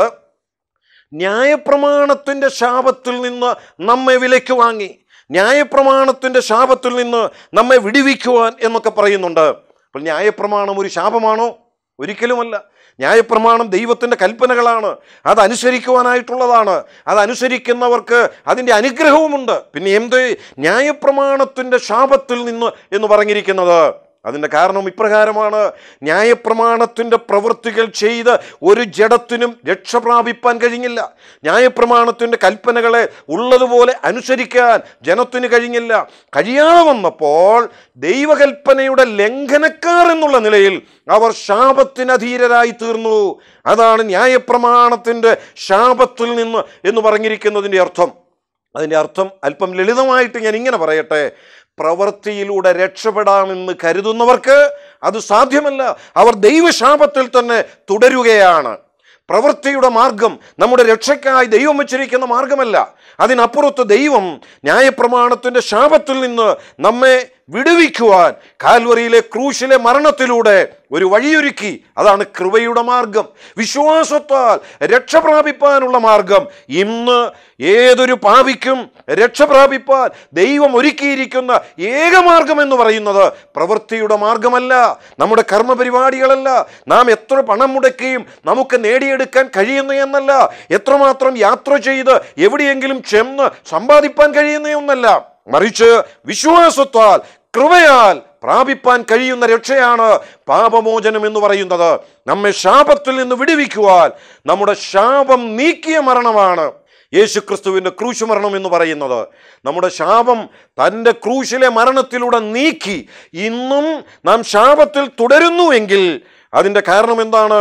ന്യായപ്രമാണത്തിൻ്റെ ശാപത്തിൽ നിന്ന് നമ്മെ വിലയ്ക്ക് വാങ്ങി ന്യായപ്രമാണത്തിൻ്റെ ശാപത്തിൽ നിന്ന് നമ്മെ വിടുവിക്കുവാൻ എന്നൊക്കെ പറയുന്നുണ്ട് അപ്പോൾ ന്യായപ്രമാണം ഒരു ശാപമാണോ ഒരിക്കലുമല്ല ന്യായപ്രമാണം ദൈവത്തിൻ്റെ കൽപ്പനകളാണ് അത് അനുസരിക്കുവാനായിട്ടുള്ളതാണ് അത് അനുസരിക്കുന്നവർക്ക് അതിൻ്റെ അനുഗ്രഹവുമുണ്ട് പിന്നെ എന്ത് ന്യായപ്രമാണത്തിൻ്റെ ശാപത്തിൽ നിന്ന് എന്ന് പറഞ്ഞിരിക്കുന്നത് അതിൻ്റെ കാരണം ഇപ്രകാരമാണ് ന്യായപ്രമാണത്തിൻ്റെ പ്രവൃത്തികൾ ചെയ്ത് ഒരു ജഡത്തിനും രക്ഷ പ്രാപിപ്പാൻ കഴിഞ്ഞില്ല ന്യായപ്രമാണത്തിൻ്റെ കൽപ്പനകളെ ഉള്ളതുപോലെ അനുസരിക്കാൻ ജനത്തിന് കഴിഞ്ഞില്ല കഴിയാതെ വന്നപ്പോൾ ദൈവകൽപ്പനയുടെ ലംഘനക്കാർ എന്നുള്ള നിലയിൽ അവർ ശാപത്തിനധീരരായി തീർന്നു അതാണ് ന്യായപ്രമാണത്തിൻ്റെ ശാപത്തിൽ നിന്ന് എന്ന് പറഞ്ഞിരിക്കുന്നതിൻ്റെ അർത്ഥം അതിൻ്റെ അർത്ഥം അല്പം ലളിതമായിട്ട് ഞാൻ ഇങ്ങനെ പറയട്ടെ പ്രവൃത്തിയിലൂടെ രക്ഷപ്പെടാമെന്ന് കരുതുന്നവർക്ക് അത് സാധ്യമല്ല അവർ ദൈവശാപത്തിൽ തന്നെ തുടരുകയാണ് പ്രവൃത്തിയുടെ മാർഗം നമ്മുടെ രക്ഷയ്ക്കായി ദൈവം വെച്ചിരിക്കുന്ന മാർഗമല്ല അതിനപ്പുറത്ത് ദൈവം ന്യായപ്രമാണത്തിൻ്റെ ശാപത്തിൽ നിന്ന് നമ്മെ വിടുവിക്കുവാൻ കാൽവറിയിലെ ക്രൂശിലെ മരണത്തിലൂടെ ഒരു വഴിയൊരുക്കി അതാണ് കൃപയുടെ മാർഗം വിശ്വാസത്താൽ രക്ഷ പ്രാപിപ്പാനുള്ള മാർഗം ഇന്ന് ഏതൊരു പാപിക്കും രക്ഷ പ്രാപിപ്പാൻ ദൈവം ഒരുക്കിയിരിക്കുന്ന ഏകമാർഗം എന്ന് പറയുന്നത് പ്രവൃത്തിയുടെ മാർഗമല്ല നമ്മുടെ കർമ്മപരിപാടികളല്ല നാം എത്ര പണം മുടക്കിയും നമുക്ക് നേടിയെടുക്കാൻ കഴിയുന്ന എന്നല്ല എത്രമാത്രം യാത്ര ചെയ്ത് എവിടെയെങ്കിലും ചെന്ന് സമ്പാദിപ്പാൻ കഴിയുന്ന ഒന്നല്ല മറിച്ച് വിശ്വാസത്താൽ കൃപയാൽ പ്രാപിപ്പാൻ കഴിയുന്ന രക്ഷയാണ് പാപമോചനം എന്ന് പറയുന്നത് നമ്മെ ശാപത്തിൽ നിന്ന് വിടുവിക്കുവാൻ നമ്മുടെ ശാപം നീക്കിയ മരണമാണ് യേശുക്രിസ്തുവിൻ്റെ ക്രൂശ് മരണം എന്ന് പറയുന്നത് നമ്മുടെ ശാപം തൻ്റെ ക്രൂശിലെ മരണത്തിലൂടെ നീക്കി ഇന്നും നാം ശാപത്തിൽ തുടരുന്നുവെങ്കിൽ അതിൻ്റെ കാരണം എന്താണ്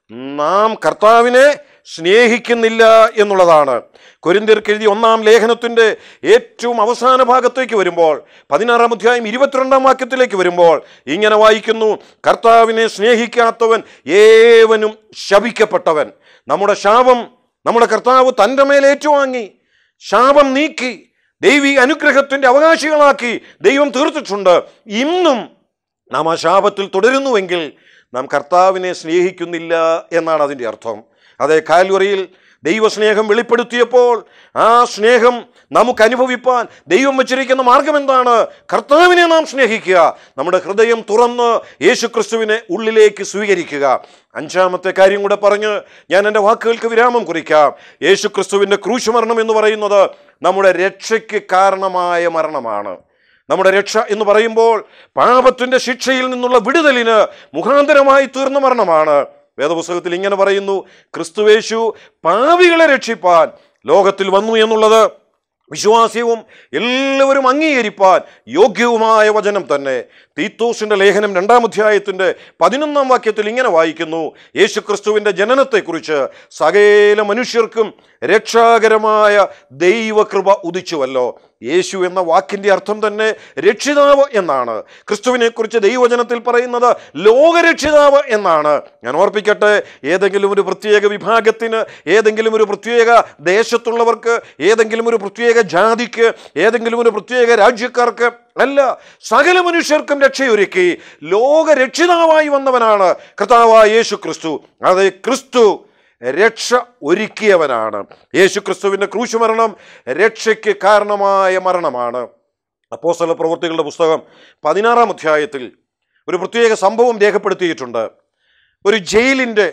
നാം കർത്താവിനെ സ്നേഹിക്കുന്നില്ല എന്നുള്ളതാണ് കൊരിന്തിയർക്ക് എഴുതിയ ഒന്നാം ലേഖനത്തിൻ്റെ ഏറ്റവും അവസാന ഭാഗത്തേക്ക് വരുമ്പോൾ പതിനാറാം അധ്യായം ഇരുപത്തിരണ്ടാം വാക്യത്തിലേക്ക് വരുമ്പോൾ ഇങ്ങനെ വായിക്കുന്നു കർത്താവിനെ സ്നേഹിക്കാത്തവൻ ഏവനും ശപിക്കപ്പെട്ടവൻ നമ്മുടെ ശാപം നമ്മുടെ കർത്താവ് തൻ്റെ മേൽ ഏറ്റുവാങ്ങി ശാപം നീക്കി ദൈവിക അനുഗ്രഹത്തിൻ്റെ അവകാശികളാക്കി ദൈവം തീർത്തിട്ടുണ്ട് ഇന്നും നാം ആ ശാപത്തിൽ തുടരുന്നുവെങ്കിൽ നാം കർത്താവിനെ സ്നേഹിക്കുന്നില്ല എന്നാണ് അതിൻ്റെ അർത്ഥം അതേ കാൽവറിയിൽ ദൈവസ്നേഹം വെളിപ്പെടുത്തിയപ്പോൾ ആ സ്നേഹം നമുക്ക് അനുഭവിപ്പാൻ ദൈവം വച്ചിരിക്കുന്ന മാർഗം എന്താണ് കർത്താവിനെ നാം സ്നേഹിക്കുക നമ്മുടെ ഹൃദയം തുറന്ന് യേശുക്രിസ്തുവിനെ ഉള്ളിലേക്ക് സ്വീകരിക്കുക അഞ്ചാമത്തെ കാര്യം കൂടെ പറഞ്ഞ് ഞാൻ എൻ്റെ വാക്കുകൾക്ക് വിരാമം കുറിക്കാം യേശുക്രിസ്തുവിൻ്റെ ക്രൂശ് മരണം എന്ന് പറയുന്നത് നമ്മുടെ രക്ഷയ്ക്ക് കാരണമായ മരണമാണ് നമ്മുടെ രക്ഷ എന്ന് പറയുമ്പോൾ പാപത്തിൻ്റെ ശിക്ഷയിൽ നിന്നുള്ള വിടുതലിന് മുഖാന്തരമായി തീർന്ന മരണമാണ് വേദപുസ്തകത്തിൽ ഇങ്ങനെ പറയുന്നു ക്രിസ്തുവേശു പാവികളെ രക്ഷിപ്പാൻ ലോകത്തിൽ വന്നു എന്നുള്ളത് വിശ്വാസ്യവും എല്ലാവരും അംഗീകരിപ്പാൻ യോഗ്യവുമായ വചനം തന്നെ തീത്തോസിന്റെ ലേഖനം രണ്ടാം അധ്യായത്തിന്റെ പതിനൊന്നാം വാക്യത്തിൽ ഇങ്ങനെ വായിക്കുന്നു യേശുക്രിസ്തുവിന്റെ ജനനത്തെക്കുറിച്ച് സകല മനുഷ്യർക്കും രക്ഷാകരമായ ദൈവകൃപ ഉദിച്ചുവല്ലോ യേശു എന്ന വാക്കിൻ്റെ അർത്ഥം തന്നെ രക്ഷിതാവ് എന്നാണ് ക്രിസ്തുവിനെ കുറിച്ച് ദൈവവചനത്തിൽ പറയുന്നത് ലോകരക്ഷിതാവ് എന്നാണ് ഞാൻ ഓർപ്പിക്കട്ടെ ഏതെങ്കിലും ഒരു പ്രത്യേക വിഭാഗത്തിന് ഏതെങ്കിലും ഒരു പ്രത്യേക ദേശത്തുള്ളവർക്ക് ഏതെങ്കിലും ഒരു പ്രത്യേക ജാതിക്ക് ഏതെങ്കിലും ഒരു പ്രത്യേക രാജ്യക്കാർക്ക് അല്ല സകല മനുഷ്യർക്കും രക്ഷയൊരുക്കി ലോകരക്ഷിതാവായി വന്നവനാണ് കർത്താവായ യേശു ക്രിസ്തു അതെ ക്രിസ്തു രക്ഷ ഒരുക്കിയവനാണ് യേശു ക്രിസ്തുവിൻ്റെ ക്രൂശുമരണം രക്ഷയ്ക്ക് കാരണമായ മരണമാണ് അപ്പോസ്തല പ്രവൃത്തികളുടെ പുസ്തകം പതിനാറാം അധ്യായത്തിൽ ഒരു പ്രത്യേക സംഭവം രേഖപ്പെടുത്തിയിട്ടുണ്ട് ഒരു ജയിലിൻ്റെ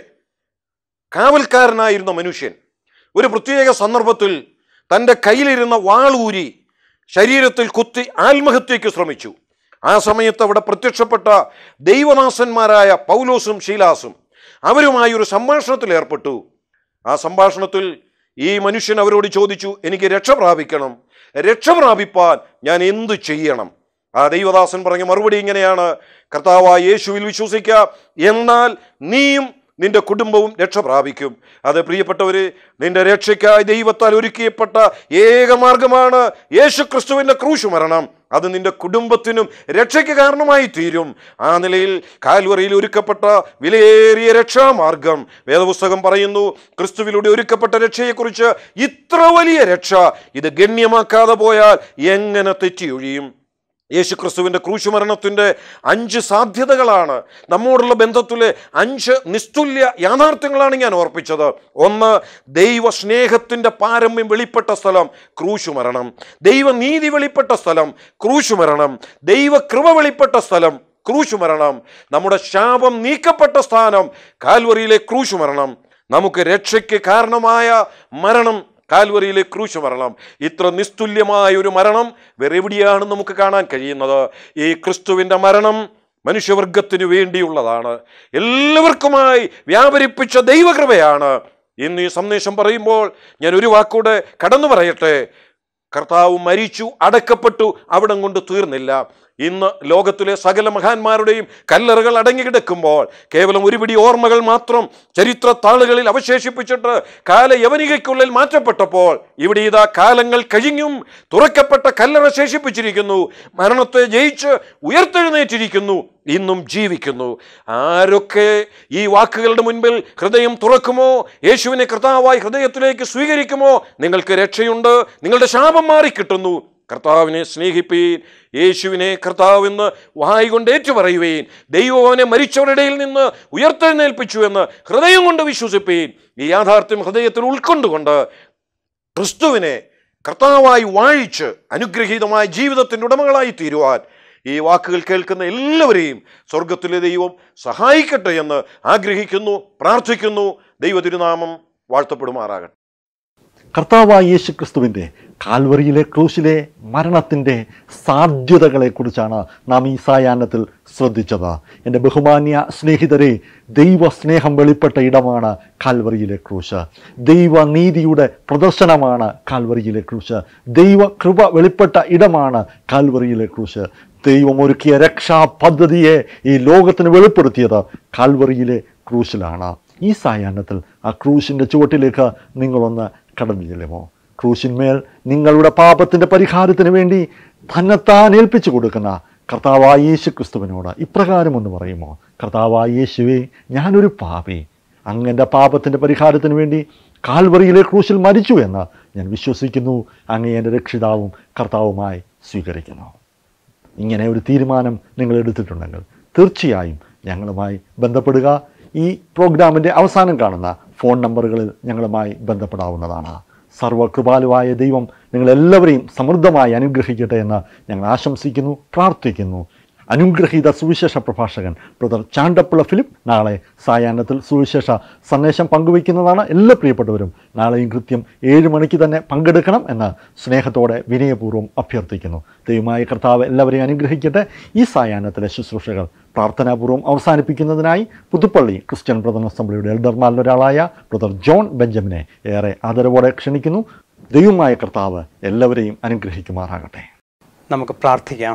കാവൽക്കാരനായിരുന്ന മനുഷ്യൻ ഒരു പ്രത്യേക സന്ദർഭത്തിൽ തൻ്റെ കയ്യിലിരുന്ന വാളൂരി ശരീരത്തിൽ കുത്തി ആത്മഹത്യയ്ക്ക് ശ്രമിച്ചു ആ സമയത്ത് അവിടെ പ്രത്യക്ഷപ്പെട്ട ദൈവദാസന്മാരായ പൗലോസും ശീലാസും അവരുമായി ഒരു സംഭാഷണത്തിൽ ഏർപ്പെട്ടു ആ സംഭാഷണത്തിൽ ഈ മനുഷ്യൻ അവരോട് ചോദിച്ചു എനിക്ക് രക്ഷ പ്രാപിക്കണം രക്ഷ പ്രാപിപ്പാൻ ഞാൻ എന്തു ചെയ്യണം ആ ദൈവദാസൻ പറഞ്ഞ മറുപടി ഇങ്ങനെയാണ് കർത്താവായ യേശുവിൽ വിശ്വസിക്കുക എന്നാൽ നീയും നിന്റെ കുടുംബവും രക്ഷ പ്രാപിക്കും അത് പ്രിയപ്പെട്ടവര് നിന്റെ രക്ഷയ്ക്കായി ദൈവത്താൽ ഒരുക്കിയപ്പെട്ട ഏക മാർഗമാണ് യേശു ക്രിസ്തുവിൻ്റെ ക്രൂശു മരണം അത് നിന്റെ കുടുംബത്തിനും രക്ഷയ്ക്ക് കാരണമായി തീരും ആ നിലയിൽ കാൽവറിയിൽ ഒരുക്കപ്പെട്ട വിലയേറിയ രക്ഷാമാർഗം വേദപുസ്തകം പറയുന്നു ക്രിസ്തുവിലൂടെ ഒരുക്കപ്പെട്ട രക്ഷയെക്കുറിച്ച് ഇത്ര വലിയ രക്ഷ ഇത് ഗണ്യമാക്കാതെ പോയാൽ എങ്ങനെ തെറ്റിയൊഴിയും യേശു ക്രിസ്തുവിൻ്റെ ക്രൂശുമരണത്തിൻ്റെ അഞ്ച് സാധ്യതകളാണ് നമ്മോടുള്ള ബന്ധത്തിലെ അഞ്ച് നിസ്തുല്യ യാഥാർത്ഥ്യങ്ങളാണ് ഞാൻ ഓർപ്പിച്ചത് ഒന്ന് ദൈവ സ്നേഹത്തിൻ്റെ പാരമ്യം വെളിപ്പെട്ട സ്ഥലം ക്രൂശുമരണം ദൈവനീതി വെളിപ്പെട്ട സ്ഥലം ക്രൂശുമരണം ദൈവകൃപ വെളിപ്പെട്ട സ്ഥലം ക്രൂശുമരണം നമ്മുടെ ശാപം നീക്കപ്പെട്ട സ്ഥാനം കാൽവറിയിലെ ക്രൂശുമരണം നമുക്ക് രക്ഷയ്ക്ക് കാരണമായ മരണം കാൽവറിയിലെ ക്രൂശ് മരണം ഇത്ര നിസ്തുല്യമായ ഒരു മരണം വേറെ എവിടെയാണ് നമുക്ക് കാണാൻ കഴിയുന്നത് ഈ ക്രിസ്തുവിൻ്റെ മരണം മനുഷ്യവർഗത്തിനു വേണ്ടിയുള്ളതാണ് എല്ലാവർക്കുമായി വ്യാപരിപ്പിച്ച ദൈവകൃപയാണ് ഇന്ന് ഈ സന്ദേശം പറയുമ്പോൾ ഞാൻ ഒരു വാക്കൂടെ കടന്നു പറയട്ടെ കർത്താവ് മരിച്ചു അടക്കപ്പെട്ടു അവിടം കൊണ്ട് തീർന്നില്ല ഇന്ന് ലോകത്തിലെ സകല മഹാന്മാരുടെയും കല്ലറുകൾ അടങ്ങിക്കിടക്കുമ്പോൾ കേവലം ഒരു പിടി ഓർമ്മകൾ മാത്രം ചരിത്ര താളുകളിൽ അവശേഷിപ്പിച്ചിട്ട് കാല യവനികയ്ക്കുള്ളിൽ മാറ്റപ്പെട്ടപ്പോൾ ഇവിടെ ഇതാ കാലങ്ങൾ കഴിഞ്ഞും തുറക്കപ്പെട്ട കല്ലറ ശേഷിപ്പിച്ചിരിക്കുന്നു മരണത്തെ ജയിച്ച് ഉയർത്തെഴുന്നേറ്റിരിക്കുന്നു ഇന്നും ജീവിക്കുന്നു ആരൊക്കെ ഈ വാക്കുകളുടെ മുൻപിൽ ഹൃദയം തുറക്കുമോ യേശുവിനെ കർത്താവായി ഹൃദയത്തിലേക്ക് സ്വീകരിക്കുമോ നിങ്ങൾക്ക് രക്ഷയുണ്ട് നിങ്ങളുടെ ശാപം മാറിക്കിട്ടുന്നു കർത്താവിനെ സ്നേഹിപ്പീൻ യേശുവിനെ കർത്താവെന്ന് വായി കൊണ്ട് ഏറ്റുപറയുവീൻ ദൈവം അവനെ മരിച്ചവരുടെ ഇടയിൽ നിന്ന് ഉയർത്തെഴുന്നേൽപ്പിച്ചു എന്ന് ഹൃദയം കൊണ്ട് വിശ്വസിപ്പീൻ ഈ യാഥാർത്ഥ്യം ഹൃദയത്തിൽ ഉൾക്കൊണ്ടുകൊണ്ട് ക്രിസ്തുവിനെ കർത്താവായി വാഴിച്ച് അനുഗ്രഹീതമായ ജീവിതത്തിൻ്റെ ഉടമകളായി തീരുവാൻ ഈ വാക്കുകൾ കേൾക്കുന്ന എല്ലാവരെയും സ്വർഗത്തിലെ ദൈവം സഹായിക്കട്ടെ എന്ന് ആഗ്രഹിക്കുന്നു പ്രാർത്ഥിക്കുന്നു ദൈവ തിരുനാമം വാഴ്ത്തപ്പെടുമാറാകട്ടെ കർത്താവായ യേശു ക്രിസ്തുവിൻ്റെ കാൽവറിയിലെ ക്രൂശിലെ മരണത്തിൻ്റെ സാധ്യതകളെക്കുറിച്ചാണ് നാം ഈ സായാഹ്നത്തിൽ ശ്രദ്ധിച്ചത് എൻ്റെ ബഹുമാന്യ സ്നേഹിതരെ ദൈവസ്നേഹം വെളിപ്പെട്ട ഇടമാണ് കാൽവറിയിലെ ക്രൂശ് ദൈവനീതിയുടെ പ്രദർശനമാണ് കാൽവറിയിലെ ക്രൂശ് ദൈവകൃപ വെളിപ്പെട്ട ഇടമാണ് കാൽവറിയിലെ ക്രൂശ് ദൈവം ഒരുക്കിയ രക്ഷാ പദ്ധതിയെ ഈ ലോകത്തിന് വെളിപ്പെടുത്തിയത് കാൽവറിയിലെ ക്രൂശിലാണ് ഈ സായാഹ്നത്തിൽ ആ ക്രൂശിൻ്റെ ചുവട്ടിലേക്ക് നിങ്ങളൊന്ന് കടന്നു ചെല്ലുമോ ക്രൂശിന്മേൽ നിങ്ങളുടെ പാപത്തിൻ്റെ പരിഹാരത്തിന് വേണ്ടി തന്നെത്താൻ ഏൽപ്പിച്ചു കൊടുക്കുന്ന കർത്താവായ യേശു ക്രിസ്തുവിനോട് ഇപ്രകാരം ഒന്ന് പറയുമോ കർത്താവായ യേശുവേ ഞാനൊരു പാപി അങ്ങൻ്റെ പാപത്തിൻ്റെ പരിഹാരത്തിന് വേണ്ടി കാൽവറിയിലെ ക്രൂശിൽ മരിച്ചു എന്ന് ഞാൻ വിശ്വസിക്കുന്നു അങ്ങേ എൻ്റെ രക്ഷിതാവും കർത്താവുമായി സ്വീകരിക്കുന്നു ഇങ്ങനെ ഒരു തീരുമാനം നിങ്ങൾ എടുത്തിട്ടുണ്ടെങ്കിൽ തീർച്ചയായും ഞങ്ങളുമായി ബന്ധപ്പെടുക ഈ പ്രോഗ്രാമിൻ്റെ അവസാനം കാണുന്ന ഫോൺ നമ്പറുകളിൽ ഞങ്ങളുമായി ബന്ധപ്പെടാവുന്നതാണ് സർവകൃപാലുവായ ദൈവം നിങ്ങളെല്ലാവരെയും സമൃദ്ധമായി അനുഗ്രഹിക്കട്ടെ എന്ന് ഞങ്ങൾ ആശംസിക്കുന്നു പ്രാർത്ഥിക്കുന്നു അനുഗ്രഹീത സുവിശേഷ പ്രഭാഷകൻ ബ്രദർ ചാണ്ടപ്പുള്ള ഫിലിപ്പ് നാളെ സായാഹ്നത്തിൽ സുവിശേഷ സന്ദേശം പങ്കുവയ്ക്കുന്നതാണ് എല്ലാ പ്രിയപ്പെട്ടവരും നാളെയും കൃത്യം ഏഴ് മണിക്ക് തന്നെ പങ്കെടുക്കണം എന്ന് സ്നേഹത്തോടെ വിനയപൂർവ്വം അഭ്യർത്ഥിക്കുന്നു ദൈവമായ കർത്താവ് എല്ലാവരെയും അനുഗ്രഹിക്കട്ടെ ഈ സായാഹ്നത്തിലെ ശുശ്രൂഷകൾ പ്രാർത്ഥനാപൂർവ്വം അവസാനിപ്പിക്കുന്നതിനായി പുതുപ്പള്ളി ക്രിസ്ത്യൻ ബ്രദർ അസംബ്ലിയുടെ എൽഡർമാരിൽ ഒരാളായ ബ്രദർ ജോൺ ബെഞ്ചമിനെ ഏറെ ആദരവോടെ ക്ഷണിക്കുന്നു ദൈവമായ കർത്താവ് എല്ലാവരെയും അനുഗ്രഹിക്കുമാറാകട്ടെ നമുക്ക് പ്രാർത്ഥിക്കാം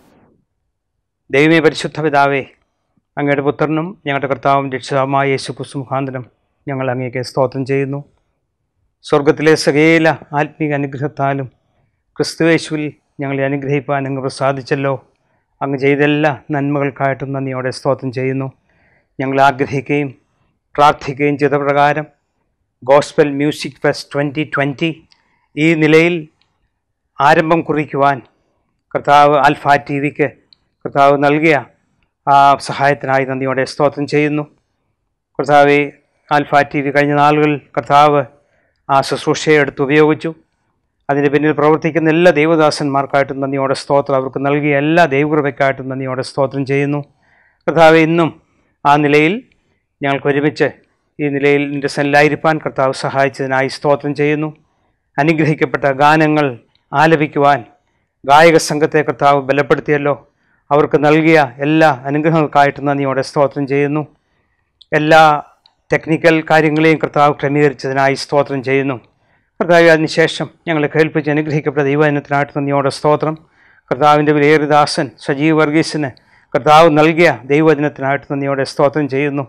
ദൈവമേ പരിശുദ്ധ പിതാവേ അങ്ങയുടെ പുത്രനും ഞങ്ങളുടെ കർത്താവും രക്ഷിതാവുമായ യേശു ക്രിസ്തു മുഖാന്തരം ഞങ്ങൾ അങ്ങേക്ക് സ്തോത്രം ചെയ്യുന്നു സ്വർഗത്തിലെ സകേല ആത്മീക അനുഗ്രഹത്താലും ക്രിസ്തുവേശുവിൽ ഞങ്ങളെ അനുഗ്രഹിപ്പാൻ അങ്ങ് പ്രസാദിച്ചല്ലോ അങ്ങ് ചെയ്ത എല്ലാ നന്മകൾക്കായിട്ടും നന്ദിയോടെ സ്തോത്രം ചെയ്യുന്നു ഞങ്ങൾ ആഗ്രഹിക്കുകയും പ്രാർത്ഥിക്കുകയും ചെയ്ത പ്രകാരം gospel music fest twenty twenty ഈ നിലയിൽ ആരംഭം കുറിക്കുവാൻ കർത്താവ് ആൽഫ ടി വിക്ക് കർത്താവ് നൽകിയ ആ സഹായത്തിനായി നന്ദിയോടെ സ്തോത്രം ചെയ്യുന്നു കർത്താവെ ആൽഫ ടി വി കഴിഞ്ഞ നാളുകളിൽ കർത്താവ് ആ ശുശ്രൂഷയെ എടുത്ത് ഉപയോഗിച്ചു അതിന് പിന്നിൽ പ്രവർത്തിക്കുന്ന എല്ലാ ദൈവദാസന്മാർക്കായിട്ടും നന്ദിയോടെ സ്തോത്രം അവർക്ക് നൽകിയ എല്ലാ ദൈവകൃപയ്ക്കായിട്ടും നന്ദിയോടെ സ്തോത്രം ചെയ്യുന്നു കർത്താവ് ഇന്നും ആ നിലയിൽ ഞങ്ങൾക്ക് ഒരുമിച്ച് ഈ നിലയിൽ നിൻ്റെ സെല്ലായിരിക്കാൻ കർത്താവ് സഹായിച്ചതിനായി സ്തോത്രം ചെയ്യുന്നു അനുഗ്രഹിക്കപ്പെട്ട ഗാനങ്ങൾ ആലപിക്കുവാൻ ഗായക സംഘത്തെ കർത്താവ് ബലപ്പെടുത്തിയല്ലോ അവർക്ക് നൽകിയ എല്ലാ അനുഗ്രഹങ്ങൾക്കായിട്ട് നന്ദിയോടെ സ്തോത്രം ചെയ്യുന്നു എല്ലാ ടെക്നിക്കൽ കാര്യങ്ങളെയും കർത്താവ് ക്രമീകരിച്ചതിനായി സ്തോത്രം ചെയ്യുന്നു കർത്താവ് അതിനുശേഷം ഞങ്ങളെ കേൾപ്പിച്ച് അനുഗ്രഹിക്കപ്പെട്ട ദൈവജനത്തിനായിട്ട് നന്ദിയോടെ സ്തോത്രം കർത്താവിൻ്റെ വിലയേറിദാസൻ സജീവ് വർഗീസിന് കർത്താവ് നൽകിയ ദൈവജനത്തിനായിട്ട് നന്ദിയോടെ സ്തോത്രം ചെയ്യുന്നു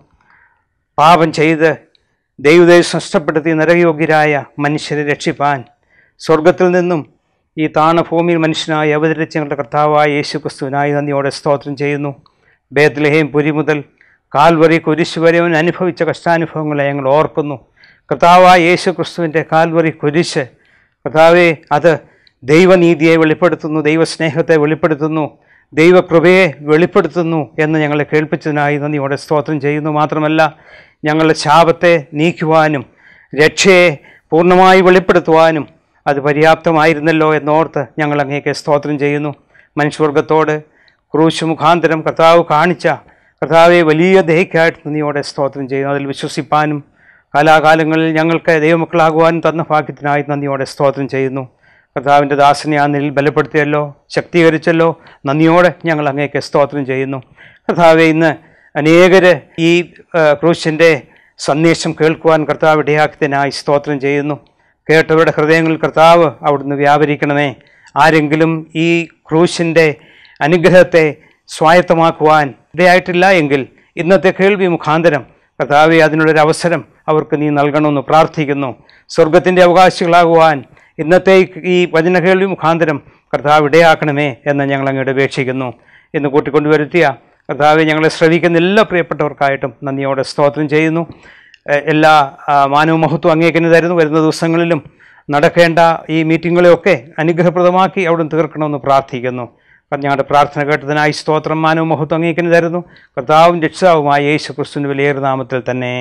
പാപം ചെയ്ത് ദൈവദേശം നഷ്ടപ്പെടുത്തി നരകയോഗ്യരായ മനുഷ്യരെ രക്ഷിപ്പാൻ സ്വർഗത്തിൽ നിന്നും ഈ താണഭൂമിയിൽ മനുഷ്യനായി അവതരിച്ച ഞങ്ങളുടെ കർത്താവായ യേശു ക്രിസ്തുവിനായി നന്ദിയോടെ സ്തോത്രം ചെയ്യുന്നു ബേത്ലഹേം പുരി മുതൽ കാൽവറി കുരിശ് വരെ അവൻ അനുഭവിച്ച കഷ്ടാനുഭവങ്ങളെ ഞങ്ങൾ ഓർക്കുന്നു കർത്താവായ യേശു ക്രിസ്തുവിൻ്റെ കാൽവറി കുരിശ് കർത്താവെ അത് ദൈവനീതിയെ വെളിപ്പെടുത്തുന്നു ദൈവസ്നേഹത്തെ വെളിപ്പെടുത്തുന്നു ദൈവകൃപയെ വെളിപ്പെടുത്തുന്നു എന്ന് ഞങ്ങളെ കേൾപ്പിച്ചതിനായി നന്ദിയോടെ സ്തോത്രം ചെയ്യുന്നു മാത്രമല്ല ഞങ്ങളുടെ ശാപത്തെ നീക്കുവാനും രക്ഷയെ പൂർണ്ണമായി വെളിപ്പെടുത്തുവാനും അത് പര്യാപ്തമായിരുന്നല്ലോ എന്നോർത്ത് ഞങ്ങൾ അങ്ങേക്ക് സ്തോത്രം ചെയ്യുന്നു മനുഷ്യവർഗത്തോട് ക്രൂശ് മുഖാന്തരം കർത്താവ് കാണിച്ച കർത്താവെ വലിയ ദയക്കായിട്ട് നന്ദിയോടെ സ്തോത്രം ചെയ്യുന്നു അതിൽ വിശ്വസിപ്പാനും കാലാകാലങ്ങളിൽ ഞങ്ങൾക്ക് ദൈവമക്കളാകുവാനും തന്ന ഭാഗ്യത്തിനായി നന്ദിയോടെ സ്തോത്രം ചെയ്യുന്നു കർത്താവിൻ്റെ ദാസനെ ആ നിലയിൽ ബലപ്പെടുത്തിയല്ലോ ശക്തീകരിച്ചല്ലോ നന്ദിയോടെ ഞങ്ങൾ അങ്ങേക്ക് സ്തോത്രം ചെയ്യുന്നു കർത്താവെ ഇന്ന് അനേകര് ഈ ആ, ക്രൂശിൻ്റെ സന്ദേശം കേൾക്കുവാൻ കർത്താവ് ഇടയാക്കിയതിനായി സ്തോത്രം ചെയ്യുന്നു കേട്ടവരുടെ ഹൃദയങ്ങളിൽ കർത്താവ് അവിടുന്ന് വ്യാപരിക്കണമേ ആരെങ്കിലും ഈ ക്രൂശിൻ്റെ അനുഗ്രഹത്തെ സ്വായത്തമാക്കുവാൻ ഇടയായിട്ടില്ല എങ്കിൽ ഇന്നത്തെ കേൾവി മുഖാന്തരം കർത്താവെ അതിനുള്ളൊരു അവസരം അവർക്ക് നീ നൽകണമെന്ന് പ്രാർത്ഥിക്കുന്നു സ്വർഗത്തിൻ്റെ അവകാശികളാകുവാൻ ഇന്നത്തെ ഈ വചന കേൾവി മുഖാന്തരം കർത്താവ് ഇടയാക്കണമേ എന്ന് ഞങ്ങൾ അങ്ങോട്ട് അപേക്ഷിക്കുന്നു എന്ന് കൂട്ടിക്കൊണ്ടുവരുത്തിയ കർത്താവെ ഞങ്ങളെ ശ്രവിക്കുന്ന എല്ലാ പ്രിയപ്പെട്ടവർക്കായിട്ടും നന്ദിയോടെ സ്തോത്രം ചെയ്യുന്നു എ- എല്ലാ ആ, മാനവ മഹത്വം അങ്ങേക്കിന് തരുന്നു വരുന്ന ദിവസങ്ങളിലും നടക്കേണ്ട ഈ മീറ്റിങ്ങുകളെയൊക്കെ അനുഗ്രഹപ്രദമാക്കി അവിടെ തീർക്കണമെന്ന് പ്രാർത്ഥിക്കുന്നു അപ്പം ഞങ്ങളുടെ പ്രാർത്ഥന കേട്ടതിനായി സ്തോത്രം മാനവ മഹത്വം അങ്ങേക്കിന് തരുന്നു കർത്താവും രക്ഷിതാവുമായ യേശു ക്രിസ്തുവിൻ്റെ വിലയേറെ നാമത്തിൽ തന്നെ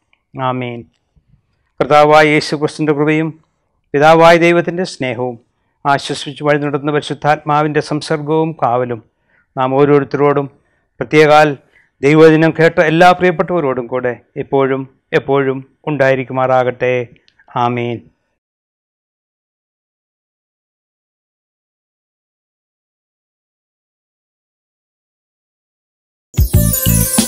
ആമീൻ കർത്താവായ യേശു ക്രിസ്തുവിൻ്റെ കൃപയും പിതാവായ ദൈവത്തിൻ്റെ സ്നേഹവും ആശ്വസിച്ച് വഴി നടത്തുന്ന പരിശുദ്ധാത്മാവിൻ്റെ സംസർഗവും കാവലും നാം ഓരോരുത്തരോടും പ്രത്യേകാൽ ദൈവദിനം കേട്ട എല്ലാ പ്രിയപ്പെട്ടവരോടും കൂടെ എപ്പോഴും എപ്പോഴും ഉണ്ടായിരിക്കുമാറാകട്ടെ ആമീൻ യേശുവേ